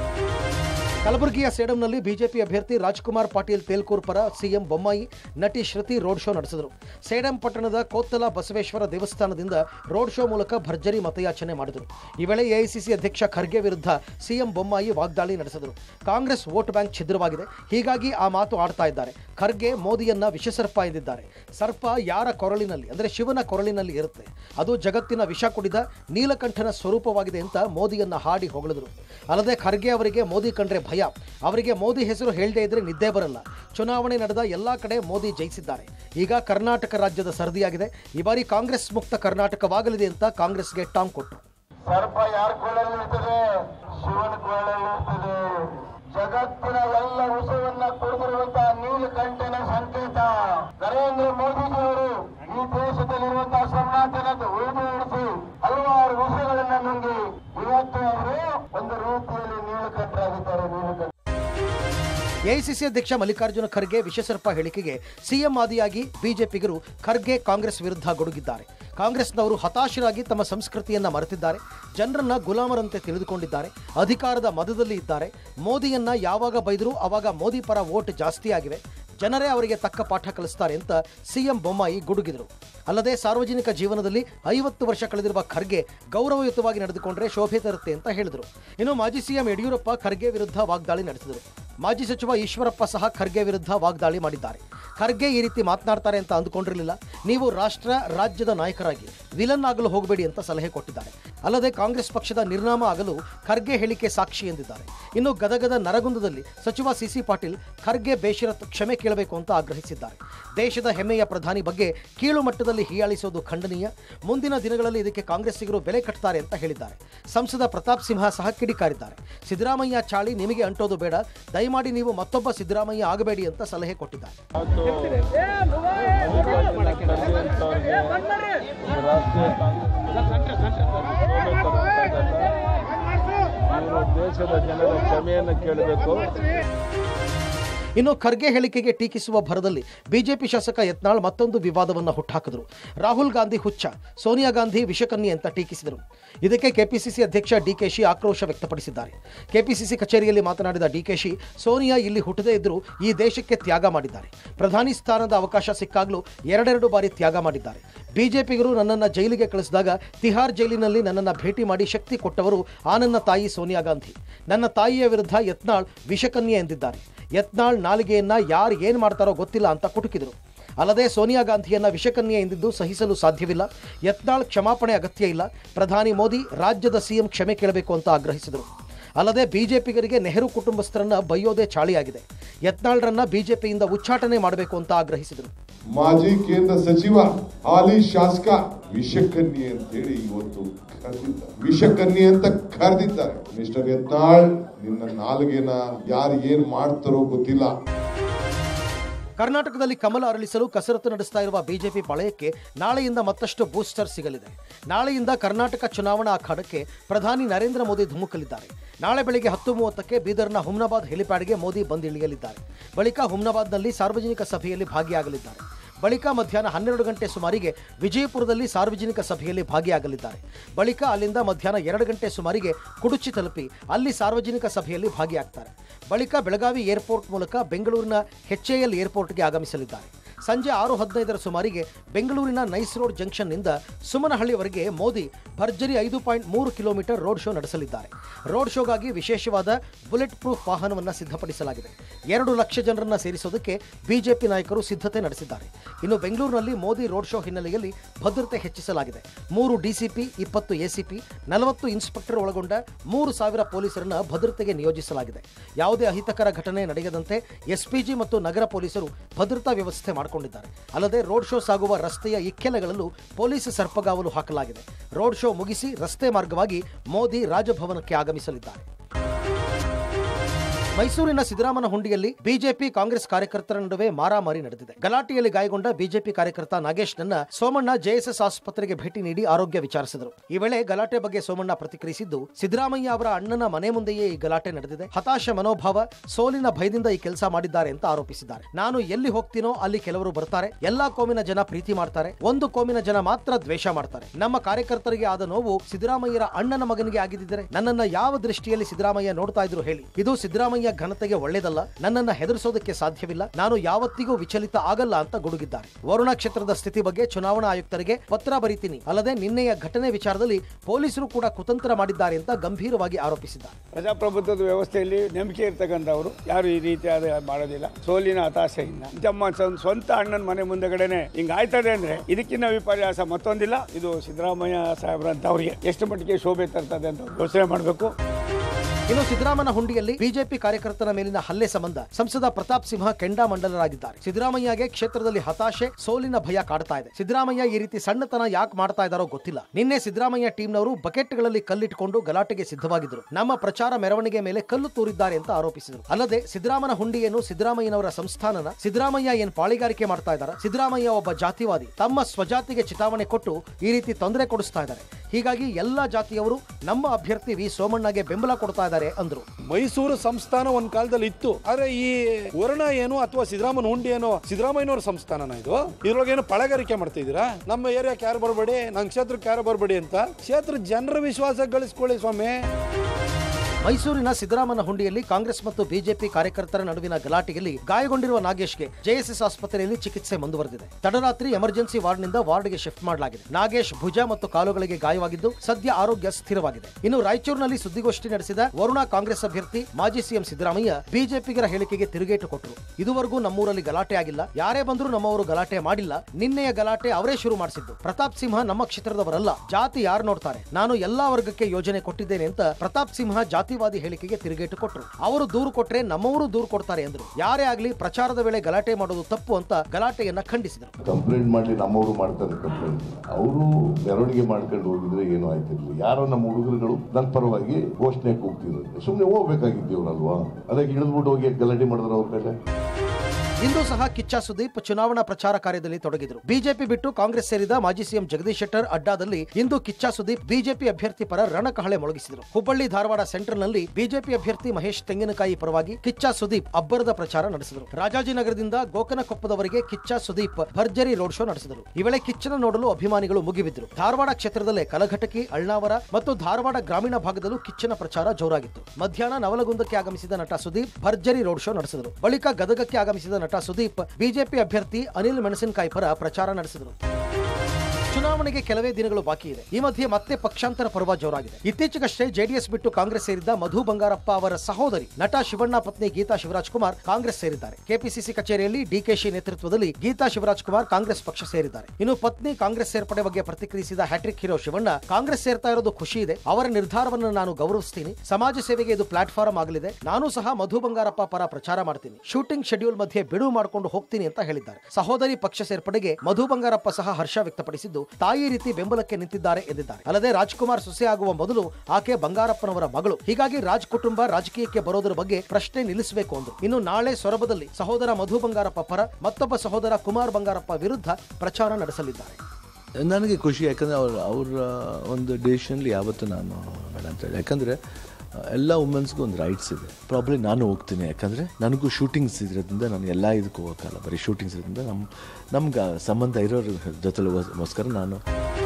Speaker 2: ಕಲಬುರಗಿಯ ಸೇಡಂನಲ್ಲಿ ಬಿಜೆಪಿ ಅಭ್ಯರ್ಥಿ ರಾಜ್ಕುಮಾರ್ ಪಾಟೀಲ್ ತೇಲ್ಕೂರ್ ಪರ ಸಿಎಂ ಬೊಮ್ಮಾಯಿ ನಟಿ ಶ್ರುತಿ ರೋಡ್ ಶೋ ನಡೆಸಿದರು ಸೇಡಂ ಪಟ್ಟಣದ ಕೋತ್ತಲ ಬಸವೇಶ್ವರ ದೇವಸ್ಥಾನದಿಂದ ರೋಡ್ ಶೋ ಮೂಲಕ ಭರ್ಜರಿ ಮತಯಾಚನೆ ಮಾಡಿದರು ಈ ವೇಳೆ ಎಐಸಿಸಿ ಅಧ್ಯಕ್ಷ ಖರ್ಗೆ ವಿರುದ್ಧ ಸಿಎಂ ಬೊಮ್ಮಾಯಿ ವಾಗ್ದಾಳಿ ನಡೆಸಿದರು ಕಾಂಗ್ರೆಸ್ ವೋಟ್ ಬ್ಯಾಂಕ್ ಛಿದ್ರವಾಗಿದೆ ಹೀಗಾಗಿ ಆ ಮಾತು ಆಡ್ತಾ ಇದ್ದಾರೆ ಖರ್ಗೆ ಮೋದಿಯನ್ನ ವಿಷಸರ್ಪ ಎಂದಿದ್ದಾರೆ ಸರ್ಪ ಯಾರ ಕೊರಳಿನಲ್ಲಿ ಅಂದರೆ ಶಿವನ ಕೊರಳಿನಲ್ಲಿ ಇರುತ್ತೆ ಅದು ಜಗತ್ತಿನ ವಿಷ ಕುಡಿದ ನೀಲಕಂಠನ ಸ್ವರೂಪವಾಗಿದೆ ಅಂತ ಮೋದಿಯನ್ನ ಹಾಡಿ ಹೊಗಳಿದರು ಅಲ್ಲದೆ ಖರ್ಗೆ ಅವರಿಗೆ ಮೋದಿ ಕಂಡ್ರೆ ಭಯ ಅವರಿಗೆ ಮೋದಿ ಹೆಸರು ಹೇಳದೇ ಇದ್ರೆ ನಿದ್ದೆ ಬರಲ್ಲ ಚುನಾವಣೆ ನಡೆದ ಎಲ್ಲಾ ಕಡೆ ಮೋದಿ ಜಯಿಸಿದ್ದಾರೆ ಈಗ ಕರ್ನಾಟಕ ರಾಜ್ಯದ ಸರದಿಯಾಗಿದೆ ಈ ಬಾರಿ ಕಾಂಗ್ರೆಸ್ ಮುಕ್ತ ಕರ್ನಾಟಕವಾಗಲಿದೆ ಅಂತ ಕಾಂಗ್ರೆಸ್ಗೆ ಟಾಂಗ್ ಕೊಟ್ಟರು
Speaker 6: ಸರ್ಪ ಯಾರ ಕೊಳ್ಳಲ್ಲಿ ಇರ್ತದೆ ಶಿವನ ಕೊಳ್ಳಲ್ಲಿ ಇರ್ತದೆ ಜಗತ್ತಿನ ಎಲ್ಲ ವಿಷಯವನ್ನ ಕುಡಿದಿರುವಂತಹ ನೀಲಕಂಠನ ಸಂಕೇತ ನರೇಂದ್ರ ಮೋದಿಜಿಯವರು ಈ ದೇಶದಲ್ಲಿರುವಂತಹ ಸನಾತನದ ಉಳಿದು ಉಳಿಸಿ ಹಲವಾರು ವಿಷಯಗಳನ್ನ ನುಂಗಿ ಇವತ್ತು ಅವರು ಒಂದು ರೀತಿಯಲ್ಲಿ ನೀಲಕಂಠರಾಗಿದ್ದಾರೆ ನೀಲಕಂಠ
Speaker 2: ಎಐಸಿಸಿ ಅಧ್ಯಕ್ಷ ಮಲ್ಲಿಕಾರ್ಜುನ ಖರ್ಗೆ ವಿಷಸರ್ಪ ಹೇಳಿಕೆಗೆ ಸಿಎಂ ಆದಿಯಾಗಿ ಬಿಜೆಪಿಗರು ಖರ್ಗೆ ಕಾಂಗ್ರೆಸ್ ವಿರುದ್ಧ ಗುಡುಗಿದ್ದಾರೆ ಕಾಂಗ್ರೆಸ್ನವರು ಹತಾಶರಾಗಿ ತಮ್ಮ ಸಂಸ್ಕೃತಿಯನ್ನ ಮರೆತಿದ್ದಾರೆ ಜನರನ್ನ ಗುಲಾಮರಂತೆ ತಿಳಿದುಕೊಂಡಿದ್ದಾರೆ ಅಧಿಕಾರದ ಮದದಲ್ಲಿ ಇದ್ದಾರೆ ಮೋದಿಯನ್ನ ಯಾವಾಗ ಬೈದರೂ ಅವಾಗ ಮೋದಿ ಪರ ವೋಟ್ ಜಾಸ್ತಿ ಆಗಿವೆ ಜನರೇ ಅವರಿಗೆ ತಕ್ಕ ಪಾಠ ಕಲಿಸ್ತಾರೆ ಅಂತ ಸಿಎಂ ಬೊಮ್ಮಾಯಿ ಗುಡುಗಿದರು ಅಲ್ಲದೆ ಸಾರ್ವಜನಿಕ ಜೀವನದಲ್ಲಿ ಐವತ್ತು ವರ್ಷ ಕಳೆದಿರುವ ಖರ್ಗೆ ಗೌರವಯುತವಾಗಿ ನಡೆದುಕೊಂಡ್ರೆ ಶೋಭೆ ತರುತ್ತೆ ಅಂತ ಹೇಳಿದರು ಇನ್ನು ಮಾಜಿ ಸಿಎಂ ಯಡಿಯೂರಪ್ಪ ಖರ್ಗೆ ವಿರುದ್ಧ ವಾಗ್ದಾಳಿ ನಡೆಸಿದರು ಮಾಜಿ ಸಚಿವ ಈಶ್ವರಪ್ಪ ಸಹ ಖರ್ಗೆ ವಿರುದ್ಧ ವಾಗ್ದಾಳಿ ಮಾಡಿದ್ದಾರೆ ಖರ್ಗೆ ಈ ರೀತಿ ಮಾತನಾಡ್ತಾರೆ ಅಂತ ಅಂದುಕೊಂಡಿರಲಿಲ್ಲ ನೀವು ರಾಷ್ಟ್ರ ರಾಜ್ಯದ ನಾಯಕರಾಗಿ ವಿಲನ್ ಆಗಲು ಹೋಗಬೇಡಿ ಅಂತ ಸಲಹೆ ಕೊಟ್ಟಿದ್ದಾರೆ ಅಲ್ಲದೆ ಕಾಂಗ್ರೆಸ್ ಪಕ್ಷದ ನಿರ್ನಾಮ ಆಗಲು ಖರ್ಗೆ ಹೇಳಿಕೆ ಸಾಕ್ಷಿ ಎಂದಿದ್ದಾರೆ ಇನ್ನು ಗದಗದ ನರಗುಂದದಲ್ಲಿ ಸಚಿವ ಸಿಸಿ ಪಾಟೀಲ್ ಖರ್ಗೆ ಬೇಷರತ್ ಕ್ಷಮೆ ಕೇಳಬೇಕು ಅಂತ ಆಗ್ರಹಿಸಿದ್ದಾರೆ ದೇಶದ ಹೆಮ್ಮೆಯ ಪ್ರಧಾನಿ ಬಗ್ಗೆ ಕೀಳು ಮಟ್ಟದಲ್ಲಿ ಹೀಯಾಳಿಸೋದು ಖಂಡನೀಯ ಮುಂದಿನ ದಿನಗಳಲ್ಲಿ ಇದಕ್ಕೆ ಕಾಂಗ್ರೆಸ್ಸಿಗರು ಬೆಲೆ ಕಟ್ತಾರೆ ಅಂತ ಹೇಳಿದ್ದಾರೆ ಸಂಸದ ಪ್ರತಾಪ್ ಸಿಂಹ ಸಹ ಕಿಡಿಕಾರಿದ್ದಾರೆ ಸಿದ್ದರಾಮಯ್ಯ ಚಾಳಿ ನಿಮಗೆ ಅಂಟೋದು ಬೇಡ ದಯಮಾಡಿ ನೀವು ಮತ್ತೊಬ್ಬ ಸಿದ್ದರಾಮಯ್ಯ ಆಗಬೇಡಿ ಅಂತ ಸಲಹೆ ಕೊಟ್ಟಿದ್ದಾರೆ
Speaker 7: ಇವರು ದೇಶದ ಜನರ ಕ್ಷಮೆಯನ್ನು ಕೇಳಬೇಕು
Speaker 2: ಇನ್ನು ಖರ್ಗೆ ಹೇಳಿಕೆಗೆ ಟೀಕಿಸುವ ಭರದಲ್ಲಿ ಬಿಜೆಪಿ ಶಾಸಕ ಯತ್ನಾಳ್ ಮತ್ತೊಂದು ವಿವಾದವನ್ನು ಹುಟ್ಟಾಕಿದ್ರು ರಾಹುಲ್ ಗಾಂಧಿ ಹುಚ್ಚ ಸೋನಿಯಾ ಗಾಂಧಿ ವಿಷಕನ್ಯೆ ಅಂತ ಟೀಕಿಸಿದರು ಇದಕ್ಕೆ ಕೆಪಿಸಿಸಿ ಅಧ್ಯಕ್ಷ ಡಿಕೆಶಿ ಆಕ್ರೋಶ ವ್ಯಕ್ತಪಡಿಸಿದ್ದಾರೆ ಕೆಪಿಸಿಸಿ ಕಚೇರಿಯಲ್ಲಿ ಮಾತನಾಡಿದ ಡಿಕೆಶಿ ಸೋನಿಯಾ ಇಲ್ಲಿ ಹುಟ್ಟದೇ ಇದ್ದರೂ ಈ ದೇಶಕ್ಕೆ ತ್ಯಾಗ ಮಾಡಿದ್ದಾರೆ ಪ್ರಧಾನಿ ಸ್ಥಾನದ ಅವಕಾಶ ಸಿಕ್ಕಾಗಲೂ ಎರಡೆರಡು ಬಾರಿ ತ್ಯಾಗ ಮಾಡಿದ್ದಾರೆ ಬಿಜೆಪಿಗರು ನನ್ನನ್ನು ಜೈಲಿಗೆ ಕಳಿಸಿದಾಗ ತಿಹಾರ್ ಜೈಲಿನಲ್ಲಿ ನನ್ನನ್ನು ಭೇಟಿ ಮಾಡಿ ಶಕ್ತಿ ಕೊಟ್ಟವರು ಆ ನನ್ನ ತಾಯಿ ಸೋನಿಯಾ ಗಾಂಧಿ ನನ್ನ ತಾಯಿಯ ವಿರುದ್ಧ ಯತ್ನಾಳ್ ವಿಷಕನ್ಯೆ ಎಂದಿದ್ದಾರೆ ಯತ್ನಾಳ್ ನಾಲಿಗೆಯನ್ನ ಯಾರು ಏನು ಮಾಡ್ತಾರೋ ಗೊತ್ತಿಲ್ಲ ಅಂತ ಕುಟುಕಿದರು ಅಲ್ಲದೆ ಸೋನಿಯಾ ಗಾಂಧಿಯನ್ನ ವಿಷಕನ್ಯೆ ಎಂದಿದ್ದು ಸಹಿಸಲು ಸಾಧ್ಯವಿಲ್ಲ ಯತ್ನಾಳ್ ಕ್ಷಮಾಪಣೆ ಅಗತ್ಯ ಇಲ್ಲ ಪ್ರಧಾನಿ ಮೋದಿ ರಾಜ್ಯದ ಸಿಎಂ ಕ್ಷಮೆ ಕೇಳಬೇಕು ಅಂತ ಆಗ್ರಹಿಸಿದರು ಅಲ್ಲದೆ ಬಿಜೆಪಿಗರಿಗೆ ನೆಹರು ಕುಟುಂಬಸ್ಥರನ್ನ ಬೈಯೋದೇ ಚಾಳಿಯಾಗಿದೆ ಯತ್ನಾಳ್ರನ್ನ ಬಿಜೆಪಿಯಿಂದ ಉಚ್ಚಾಟನೆ ಮಾಡಬೇಕು ಅಂತ ಆಗ್ರಹಿಸಿದರು
Speaker 7: ಮಾಜಿ ಕೇಂದ್ರ ಸಚಿವ ಹಾಲಿ ಶಾಸಕ ವಿಷಕನ್ಯೆ ಅಂತ ಹೇಳಿ ಇವತ್ತು ಕರೆದಿದ್ದಾರೆ ವಿಷಕನ್ಯೆ ಅಂತ ಕರೆದಿದ್ದಾರೆ ಮಿಸ್ಟರ್ ಯತ್ನಾಳ್ ನಿನ್ನ ನಾಲ್ಗೆನ ಯಾರು ಏನ್ ಮಾಡ್ತಾರೋ ಗೊತ್ತಿಲ್ಲ
Speaker 2: ಕರ್ನಾಟಕದಲ್ಲಿ ಕಮಲ ಅರಳಿಸಲು ಕಸರತ್ತು ನಡೆಸ್ತಾ ಇರುವ ಬಿಜೆಪಿ ಪಾಳೆಯಕ್ಕೆ ನಾಳೆಯಿಂದ ಮತ್ತಷ್ಟು ಬೂಸ್ಟರ್ ಸಿಗಲಿದೆ ನಾಳೆಯಿಂದ ಕರ್ನಾಟಕ ಚುನಾವಣಾ ಅಖಾಡಕ್ಕೆ ಪ್ರಧಾನಿ ನರೇಂದ್ರ ಮೋದಿ ಧುಮುಕಲಿದ್ದಾರೆ ನಾಳೆ ಬೆಳಿಗ್ಗೆ ಹತ್ತು ಮೂವತ್ತಕ್ಕೆ ಬೀದರ್ನ ಹುಮ್ನಾಬಾದ್ ಹೆಲಿಪ್ಯಾಡ್ಗೆ ಮೋದಿ ಬಂದಿಳಿಯಲಿದ್ದಾರೆ ಬಳಿಕ ಹುಮ್ನಾಬಾದ್ನಲ್ಲಿ ಸಾರ್ವಜನಿಕ ಸಭೆಯಲ್ಲಿ ಭಾಗಿಯಾಗಲಿದ್ದಾರೆ ಬಳಿಕ ಮಧ್ಯಾಹ್ನ ಹನ್ನೆರಡು ಗಂಟೆ ಸುಮಾರಿಗೆ ವಿಜಯಪುರದಲ್ಲಿ ಸಾರ್ವಜನಿಕ ಸಭೆಯಲ್ಲಿ ಭಾಗಿಯಾಗಲಿದ್ದಾರೆ ಬಳಿಕ ಅಲ್ಲಿಂದ ಮಧ್ಯಾಹ್ನ ಎರಡು ಗಂಟೆ ಸುಮಾರಿಗೆ ಕುಡುಚಿ ತಲುಪಿ ಅಲ್ಲಿ ಸಾರ್ವಜನಿಕ ಸಭೆಯಲ್ಲಿ ಭಾಗಿಯಾಗ್ತಾರೆ ಬಳಿಕ ಬೆಳಗಾವಿ ಏರ್ಪೋರ್ಟ್ ಮೂಲಕ ಬೆಂಗಳೂರಿನ ಎಚ್ಎಎಲ್ ಏರ್ಪೋರ್ಟ್ಗೆ ಆಗಮಿಸಲಿದ್ದಾರೆ ಸಂಜೆ ಆರು ಹದಿನೈದರ ಸುಮಾರಿಗೆ ಬೆಂಗಳೂರಿನ ನೈಸ್ ರೋಡ್ ಜಂಕ್ಷನ್ನಿಂದ ಸುಮನಹಳ್ಳಿವರೆಗೆ ಮೋದಿ ಭರ್ಜರಿ ಐದು ಪಾಯಿಂಟ್ ಮೂರು ಕಿಲೋಮೀಟರ್ ರೋಡ್ ಶೋ ನಡೆಸಲಿದ್ದಾರೆ ರೋಡ್ ಶೋಗಾಗಿ ವಿಶೇಷವಾದ ಬುಲೆಟ್ ಪ್ರೂಫ್ ವಾಹನವನ್ನು ಸಿದ್ಧಪಡಿಸಲಾಗಿದೆ ಎರಡು ಲಕ್ಷ ಜನರನ್ನ ಸೇರಿಸೋದಕ್ಕೆ ಬಿಜೆಪಿ ನಾಯಕರು ಸಿದ್ಧತೆ ನಡೆಸಿದ್ದಾರೆ ಇನ್ನು ಬೆಂಗಳೂರಿನಲ್ಲಿ ಮೋದಿ ರೋಡ್ ಶೋ ಹಿನ್ನೆಲೆಯಲ್ಲಿ ಭದ್ರತೆ ಹೆಚ್ಚಿಸಲಾಗಿದೆ ಮೂರು ಡಿಸಿಪಿ ಇಪ್ಪತ್ತು ಎಸಿಪಿ ನಲವತ್ತು ಇನ್ಸ್ಪೆಕ್ಟರ್ ಒಳಗೊಂಡ ಮೂರು ಸಾವಿರ ಪೊಲೀಸರನ್ನ ಭದ್ರತೆಗೆ ನಿಯೋಜಿಸಲಾಗಿದೆ ಯಾವುದೇ ಅಹಿತಕರ ಘಟನೆ ನಡೆಯದಂತೆ ಎಸ್ಪಿಜಿ ಮತ್ತು ನಗರ ಪೊಲೀಸರು ಭದ್ರತಾ ವ್ಯವಸ್ಥೆ ಮಾಡಿಕೊಂಡಿದ್ದಾರೆ ಅಲ್ಲದೆ ರೋಡ್ ಶೋ ಸಾಗುವ ರಸ್ತೆಯ ಇಕ್ಕೆಲಗಳಲ್ಲೂ ಪೊಲೀಸ್ ಸರ್ಪಗಾವಲು ಹಾಕಲಾಗಿದೆ ರೋಡ್ ಶೋ ಮುಗಿಸಿ ರಸ್ತೆ ಮಾರ್ಗವಾಗಿ ಮೋದಿ ರಾಜಭವನಕ್ಕೆ ಆಗಮಿಸಲಿದ್ದಾರೆ ಮೈಸೂರಿನ ಸಿದ್ದರಾಮನ ಹುಂಡಿಯಲ್ಲಿ ಬಿಜೆಪಿ ಕಾಂಗ್ರೆಸ್ ಕಾರ್ಯಕರ್ತರ ನಡುವೆ ಮಾರಾಮಾರಿ ನಡೆದಿದೆ ಗಲಾಟೆಯಲ್ಲಿ ಗಾಯಗೊಂಡ ಬಿಜೆಪಿ ಕಾರ್ಯಕರ್ತ ನಾಗೇಶ್ನನ್ನ ಸೋಮಣ್ಣ ಜೆಎಸ್ಎಸ್ ಆಸ್ಪತ್ರೆಗೆ ಭೇಟಿ ನೀಡಿ ಆರೋಗ್ಯ ವಿಚಾರಿಸಿದರು ಈ ವೇಳೆ ಗಲಾಟೆ ಬಗ್ಗೆ ಸೋಮಣ್ಣ ಪ್ರತಿಕ್ರಿಯಿಸಿದ್ದು ಸಿದ್ದರಾಮಯ್ಯ ಅವರ ಅಣ್ಣನ ಮನೆ ಮುಂದೆಯೇ ಈ ಗಲಾಟೆ ನಡೆದಿದೆ ಹತಾಶ ಮನೋಭಾವ ಸೋಲಿನ ಭಯದಿಂದ ಈ ಕೆಲಸ ಮಾಡಿದ್ದಾರೆ ಅಂತ ಆರೋಪಿಸಿದ್ದಾರೆ ನಾನು ಎಲ್ಲಿ ಹೋಗ್ತೀನೋ ಅಲ್ಲಿ ಕೆಲವರು ಬರ್ತಾರೆ ಎಲ್ಲಾ ಕೋಮಿನ ಜನ ಪ್ರೀತಿ ಮಾಡ್ತಾರೆ ಒಂದು ಕೋಮಿನ ಜನ ಮಾತ್ರ ದ್ವೇಷ ಮಾಡ್ತಾರೆ ನಮ್ಮ ಕಾರ್ಯಕರ್ತರಿಗೆ ಆದ ನೋವು ಸಿದ್ದರಾಮಯ್ಯರ ಅಣ್ಣನ ಮಗನಿಗೆ ಆಗಿದ್ದರೆ ನನ್ನನ್ನ ಯಾವ ದೃಷ್ಟಿಯಲ್ಲಿ ಸಿದ್ದರಾಮಯ್ಯ ನೋಡ್ತಾ ಇದ್ರು ಹೇಳಿ ಇದು ಸಿದ್ದರಾಮಯ್ಯ ಘನತೆಗೆ ಒಳ್ಳೆಯದಲ್ಲ ನನ್ನನ್ನ ಹೆದರಿಸೋದಕ್ಕೆ ಸಾಧ್ಯವಿಲ್ಲ ನಾನು ಯಾವತ್ತಿಗೂ ವಿಚಲಿತ ಆಗಲ್ಲ ಅಂತ ಗುಡುಗಿದ್ದಾರೆ ವರುಣ ಕ್ಷೇತ್ರದ ಸ್ಥಿತಿ ಬಗ್ಗೆ ಚುನಾವಣಾ ಆಯುಕ್ತರಿಗೆ ಪತ್ರ ಬರೀತೀನಿ ಅಲ್ಲದೆ ನಿನ್ನೆಯ ಘಟನೆ ವಿಚಾರದಲ್ಲಿ ಪೊಲೀಸರು ಕೂಡ ಕುತಂತ್ರ ಮಾಡಿದ್ದಾರೆ ಅಂತ ಗಂಭೀರವಾಗಿ ಆರೋಪಿಸಿದ್ದಾರೆ
Speaker 8: ಪ್ರಜಾಪ್ರಭುತ್ವದ ವ್ಯವಸ್ಥೆಯಲ್ಲಿ ನಂಬಿಕೆ ಇರ್ತಕ್ಕಂಥವ್ರು ಯಾರು ಈ ರೀತಿಯಾದ ಮಾಡೋದಿಲ್ಲ ಸೋಲಿನ ಹತಾಶೆಯಿಂದ ತಮ್ಮ ಸ್ವ- ಸ್ವಂತ ಅಣ್ಣನ ಮನೆ ಮುಂದೆಗಡೆನೆ ಹಿಂಗ್ ಆಯ್ತದೆ ಅಂದ್ರೆ ಇದಕ್ಕಿಂತ ವಿಪರ್ಯಾಸ ಮತ್ತೊಂದಿಲ್ಲ ಇದು ಸಿದ್ದರಾಮಯ್ಯ ಸಾಹೇಬ್ರಂತವ್ರಿಗೆ ಎಷ್ಟು ಮಟ್ಟಿಗೆ ಶೋಭೆ ತರ್ತದೆ ಅಂತ ಯೋಚನೆ ಮಾಡಬೇಕು
Speaker 2: ಇನ್ನು ಸಿದ್ದರಾಮನ ಹುಂಡಿಯಲ್ಲಿ ಬಿಜೆಪಿ ಕಾರ್ಯಕರ್ತನ ಮೇಲಿನ ಹಲ್ಲೆ ಸಂಬಂಧ ಸಂಸದ ಪ್ರತಾಪ್ ಸಿಂಹ ಕೆಂಡಾಮಂಡಲರಾಗಿದ್ದಾರೆ ಸಿದ್ದರಾಮಯ್ಯಗೆ ಕ್ಷೇತ್ರದಲ್ಲಿ ಹತಾಶೆ ಸೋಲಿನ ಭಯ ಕಾಡ್ತಾ ಇದೆ ಸಿದ್ದರಾಮಯ್ಯ ಈ ರೀತಿ ಸಣ್ಣತನ ಯಾಕೆ ಮಾಡ್ತಾ ಇದ್ದಾರೋ ಗೊತ್ತಿಲ್ಲ ನಿನ್ನೆ ಸಿದ್ದರಾಮಯ್ಯ ಟೀಮ್ನವರು ಬಕೆಟ್ಗಳಲ್ಲಿ ಕಲ್ಲಿಟ್ಟುಕೊಂಡು ಗಲಾಟೆಗೆ ಸಿದ್ಧವಾಗಿದ್ದರು ನಮ್ಮ ಪ್ರಚಾರ ಮೆರವಣಿಗೆ ಮೇಲೆ ಕಲ್ಲು ತೂರಿದ್ದಾರೆ ಅಂತ ಆರೋಪಿಸಿದರು ಅಲ್ಲದೆ ಸಿದ್ದರಾಮನ ಹುಂಡಿಯನ್ನು ಸಿದ್ದರಾಮಯ್ಯನವರ ಸಂಸ್ಥಾನನ ಸಿದ್ದರಾಮಯ್ಯ ಏನ್ ಪಾಳಿಗಾರಿಕೆ ಮಾಡ್ತಾ ಇದ್ದಾರೆ ಸಿದ್ದರಾಮಯ್ಯ ಒಬ್ಬ ಜಾತಿವಾದಿ ತಮ್ಮ ಸ್ವಜಾತಿಗೆ ಚಿತಾವಣೆ ಕೊಟ್ಟು ಈ ರೀತಿ ತೊಂದರೆ ಕೊಡಿಸ್ತಾ ಇದ್ದಾರೆ ಹೀಗಾಗಿ ಎಲ್ಲಾ ಜಾತಿಯವರು ನಮ್ಮ ಅಭ್ಯರ್ಥಿ ವಿ ಸೋಮಣ್ಣಗೆ ಬೆಂಬಲ ಕೊಡ್ತಾ ಇದ್ದಾರೆ ಅಂದ್ರು
Speaker 9: ಮೈಸೂರು ಸಂಸ್ಥಾನ ಒಂದ್ ಕಾಲದಲ್ಲಿ ಇತ್ತು ಆದ್ರೆ ಈ ವರ್ಣ ಏನು ಅಥವಾ ಸಿದ್ದರಾಮನ ಹುಂಡಿ ಏನೋ ಸಿದ್ದರಾಮಯ್ಯನವ್ರ ಸಂಸ್ಥಾನನ ಇದು ಇದ್ರೊಳಗೆ ಏನು ಪಳಗಾರಿಕೆ ಮಾಡ್ತಾ ಇದೀರಾ ನಮ್ಮ ಏರಿಯಾಕ್ಕೆ ಯಾರು ಬರಬೇಡಿ ನನ್ನ ಕ್ಷೇತ್ರಕ್ಕೆ ಯಾರು ಬರಬೇಡಿ ಅಂತ ಕ್ಷೇತ್ರ ಜನರ ವಿಶ್ವಾಸ ಗಳಿಸ್ಕೊಳ್ಳಿ ಸ್ವಾಮಿ
Speaker 2: ಮೈಸೂರಿನ ಸಿದ್ದರಾಮನ ಹುಂಡಿಯಲ್ಲಿ ಕಾಂಗ್ರೆಸ್ ಮತ್ತು ಬಿಜೆಪಿ ಕಾರ್ಯಕರ್ತರ ನಡುವಿನ ಗಲಾಟೆಯಲ್ಲಿ ಗಾಯಗೊಂಡಿರುವ ನಾಗೇಶ್ಗೆ ಜೆಎಸ್ಎಸ್ ಆಸ್ಪತ್ರೆಯಲ್ಲಿ ಚಿಕಿತ್ಸೆ ಮುಂದುವರೆದಿದೆ ತಡರಾತ್ರಿ ಎಮರ್ಜೆನ್ಸಿ ವಾರ್ಡ್ನಿಂದ ವಾರ್ಡ್ಗೆ ಶಿಫ್ಟ್ ಮಾಡಲಾಗಿದೆ ನಾಗೇಶ್ ಭುಜ ಮತ್ತು ಕಾಲುಗಳಿಗೆ ಗಾಯವಾಗಿದ್ದು ಸದ್ಯ ಆರೋಗ್ಯ ಸ್ಥಿರವಾಗಿದೆ ಇನ್ನು ರಾಯಚೂರಿನಲ್ಲಿ ಸುದ್ದಿಗೋಷ್ಠಿ ನಡೆಸಿದ ವರುಣಾ ಕಾಂಗ್ರೆಸ್ ಅಭ್ಯರ್ಥಿ ಮಾಜಿ ಸಿಎಂ ಸಿದ್ದರಾಮಯ್ಯ ಬಿಜೆಪಿಗರ ಹೇಳಿಕೆಗೆ ತಿರುಗೇಟು ಕೊಟ್ಟರು ಇದುವರೆಗೂ ನಮ್ಮೂರಲ್ಲಿ ಗಲಾಟೆ ಆಗಿಲ್ಲ ಯಾರೇ ಬಂದರೂ ನಮ್ಮವರು ಗಲಾಟೆ ಮಾಡಿಲ್ಲ ನಿನ್ನೆಯ ಗಲಾಟೆ ಅವರೇ ಶುರು ಮಾಡಿಸಿದ್ದು ಪ್ರತಾಪ್ ಸಿಂಹ ನಮ್ಮ ಕ್ಷೇತ್ರದವರಲ್ಲ ಜಾತಿ ಯಾರು ನೋಡ್ತಾರೆ ನಾನು ಎಲ್ಲಾ ವರ್ಗಕ್ಕೆ ಯೋಜನೆ ಕೊಟ್ಟಿದ್ದೇನೆ ಅಂತ ಪ್ರತಾಪ್ ಸಿಂಹ ಜಾತಿವಾದಿ ಹೇಳಿಕೆಗೆ ತಿರುಗೇಟು ಕೊಟ್ಟರು ಅವರು ದೂರು ಕೊಟ್ರೆ ನಮ್ಮವರು ದೂರು ಕೊಡ್ತಾರೆ ಎಂದರು ಯಾರೇ ಆಗ್ಲಿ ಪ್ರಚಾರದ ವೇಳೆ ಗಲಾಟೆ ಮಾಡೋದು ತಪ್ಪು ಅಂತ ಗಲಾಟೆಯನ್ನ ಖಂಡಿಸಿದರು
Speaker 4: ಕಂಪ್ಲೇಂಟ್ ಮಾಡಿ ನಮ್ಮವರು ಮಾಡ್ತಾರೆ ಕಂಪ್ಲೇಂಟ್ ಅವರು ಮೆರವಣಿಗೆ ಮಾಡ್ಕೊಂಡು ಹೋಗಿದ್ರೆ ಏನೂ ಆಯ್ತಿರ್ಲಿಲ್ಲ ಯಾರೋ ನಮ್ಮ ಹುಡುಗರುಗಳು ನನ್ನ ಪರವಾಗಿ ಘೋಷಣೆ ಕೂಗ್ತಿದ್ರು ಸುಮ್ಮನೆ ಹೋಗ್ಬೇಕಾಗಿದ್ದೀವನಲ್ವಾ ಅದಕ್ಕೆ ಇಳಿದ್ಬಿಟ್ಟು ಹೋಗಿ ಗಲಾಟೆ ಮಾಡಿದ್ರೆ ಅವ್ರ ಮೇಲೆ
Speaker 2: ಇಂದು ಸಹ ಕಿಚ್ಚ ಸುದೀಪ್ ಚುನಾವಣಾ ಪ್ರಚಾರ ಕಾರ್ಯದಲ್ಲಿ ತೊಡಗಿದ್ರು ಬಿಜೆಪಿ ಬಿಟ್ಟು ಕಾಂಗ್ರೆಸ್ ಸೇರಿದ ಮಾಜಿ ಸಿಎಂ ಜಗದೀಶ್ ಶೆಟ್ಟರ್ ಅಡ್ಡಾದಲ್ಲಿ ಇಂದು ಕಿಚ್ಚ ಸುದೀಪ್ ಬಿಜೆಪಿ ಅಭ್ಯರ್ಥಿ ಪರ ರಣಕಹಳೆ ಮೊಳಗಿಸಿದರು ಹುಬ್ಬಳ್ಳಿ ಧಾರವಾಡ ಸೆಂಟರ್ನಲ್ಲಿ ಬಿಜೆಪಿ ಅಭ್ಯರ್ಥಿ ಮಹೇಶ್ ತೆಂಗಿನಕಾಯಿ ಪರವಾಗಿ ಕಿಚ್ಚ ಸುದೀಪ್ ಅಬ್ಬರದ ಪ್ರಚಾರ ನಡೆಸಿದರು ರಾಜಾಜಿನಗರದಿಂದ ಗೋಕನಕೊಪ್ಪದವರೆಗೆ ಕಿಚ್ಚ ಸುದೀಪ್ ಭರ್ಜರಿ ರೋಡ್ ಶೋ ನಡೆಸಿದರು ಈ ವೇಳೆ ಕಿಚ್ಚನ ನೋಡಲು ಅಭಿಮಾನಿಗಳು ಮುಗಿಬಿದ್ರು ಧಾರವಾಡ ಕ್ಷೇತ್ರದಲ್ಲೇ ಕಲಘಟಕಿ ಅಳ್ನಾವರ ಮತ್ತು ಧಾರವಾಡ ಗ್ರಾಮೀಣ ಭಾಗದಲ್ಲೂ ಕಿಚ್ಚನ ಪ್ರಚಾರ ಜೋರಾಗಿತ್ತು ಮಧ್ಯಾಹ್ನ ನವಲಗುಂದಕ್ಕೆ ಆಗಮಿಸಿದ ನಟ ಸುದೀಪ್ ಭರ್ಜರಿ ರೋಡ್ ಶೋ ನಡೆಸಿದರು ಬಳಿಕ ಗದಗಕ್ಕೆ ಆಗಮಿಸಿದ ನಟ ಸುದೀಪ್ ಬಿಜೆಪಿ ಅಭ್ಯರ್ಥಿ ಅನಿಲ್ ಮೆಣಸಿನಕಾಯಿ ಪರ ಪ್ರಚಾರ ನಡೆಸಿದರು ಚುನಾವಣೆಗೆ ಕೆಲವೇ ದಿನಗಳು ಬಾಕಿ ಇದೆ ಈ ಮಧ್ಯೆ ಮತ್ತೆ ಪಕ್ಷಾಂತರ ಪರ್ವ ಜೋರಾಗಿದೆ ಇತ್ತೀಚೆಗಷ್ಟೇ ಜೆಡಿಎಸ್ ಬಿಟ್ಟು ಕಾಂಗ್ರೆಸ್ ಸೇರಿದ್ದ ಮಧು ಬಂಗಾರಪ್ಪ ಅವರ ಸಹೋದರಿ ನಟ ಶಿವಣ್ಣ ಪತ್ನಿ ಗೀತಾ ಶಿವರಾಜ್ ಕುಮಾರ್ ಕಾಂಗ್ರೆಸ್ ಸೇರಿದ್ದಾರೆ ಕೆಪಿಸಿಸಿ ಕಚೇರಿಯಲ್ಲಿ ಡಿಕೆಶಿ ನೇತೃತ್ವದಲ್ಲಿ ಗೀತಾ ಶಿವರಾಜ್ ಕುಮಾರ್ ಕಾಂಗ್ರೆಸ್ ಪಕ್ಷ ಸೇರಿದ್ದಾರೆ ಇನ್ನು ಪತ್ನಿ ಕಾಂಗ್ರೆಸ್ ಸೇರ್ಪಡೆ ಬಗ್ಗೆ ಪ್ರತಿಕ್ರಿಯಿಸಿದ ಹ್ಯಾಟ್ರಿಕ್ ಹೀರೋ ಶಿವಣ್ಣ ಕಾಂಗ್ರೆಸ್ ಸೇರ್ತಾ ಇರೋದು ಖುಷಿ ಇದೆ ಅವರ ನಿರ್ಧಾರವನ್ನು ನಾನು ಗೌರವಿಸ್ತೀನಿ ಸಮಾಜ ಸೇವೆಗೆ ಇದು ಪ್ಲಾಟ್ಫಾರ್ಮ್ ಆಗಲಿದೆ ನಾನು ಸಹ ಮಧು ಬಂಗಾರಪ್ಪ ಪರ ಪ್ರಚಾರ ಮಾಡ್ತೀನಿ ಶೂಟಿಂಗ್ ಶೆಡ್ಯೂಲ್ ಮಧ್ಯೆ ಬಿಡುವು ಮಾಡಿಕೊಂಡು ಹೋಗ್ತೀನಿ ಅಂತ ಹೇಳಿದ್ದಾರೆ ಸಹೋದರಿ ಪಕ್ಷ ಸೇರ್ಪಡೆಗೆ ಮಧು ಬಂಗಾರಪ್ಪ ಸಹ ಹರ್ಷ ವ್ಯಕ್ತಪಡಿಸಿದ್ದು ತಾಯಿ ರೀತಿ ಬೆಂಬಲಕ್ಕೆ ನಿಂತಿದ್ದಾರೆ ಎಂದಿದ್ದಾರೆ ಅಲ್ಲದೆ ರಾಜ್ಕುಮಾರ್ ಸೊಸೆ ಆಗುವ ಮೊದಲು ಆಕೆ ಬಂಗಾರಪ್ಪನವರ ಮಗಳು ಹೀಗಾಗಿ ರಾಜ್ ಕುಟುಂಬ ರಾಜಕೀಯಕ್ಕೆ ಬರೋದರ ಬಗ್ಗೆ ಪ್ರಶ್ನೆ ನಿಲ್ಲಿಸಬೇಕು ಅಂದ್ರು ಇನ್ನು ನಾಳೆ ಸೊರಬದಲ್ಲಿ ಸಹೋದರ ಮಧು ಬಂಗಾರಪ್ಪ ಪರ ಮತ್ತೊಬ್ಬ ಸಹೋದರ ಕುಮಾರ್ ಬಂಗಾರಪ್ಪ ವಿರುದ್ಧ ಪ್ರಚಾರ ನಡೆಸಲಿದ್ದಾರೆ
Speaker 10: ನನಗೆ ಖುಷಿ ಯಾಕಂದರೆ ಅವ್ರ ಅವರ ಒಂದು ಡಿಸಿಷನ್ಲಿ ಯಾವತ್ತೂ ನಾನು ಬೇಡ ಅಂತ ಹೇಳಿ ಯಾಕಂದರೆ ಎಲ್ಲ ವುಮೆನ್ಸ್ಗೂ ಒಂದು ರೈಟ್ಸ್ ಇದೆ ಪ್ರಾಬ್ಲಿ ನಾನು ಹೋಗ್ತೀನಿ ಯಾಕಂದರೆ ನನಗೂ ಶೂಟಿಂಗ್ಸ್ ಇರೋದ್ರಿಂದ ನಾನು ಎಲ್ಲ ಇದಕ್ಕೂ ಹೋಗೋಕ್ಕಲ್ಲ ಬರೀ ಶೂಟಿಂಗ್ಸ್ ಇರೋದ್ರಿಂದ ನಮ್ಮ ನಮ್ಗೆ ಸಂಬಂಧ ಇರೋರ ಜೊತೆಗೋಸ್ಕರ ನಾನು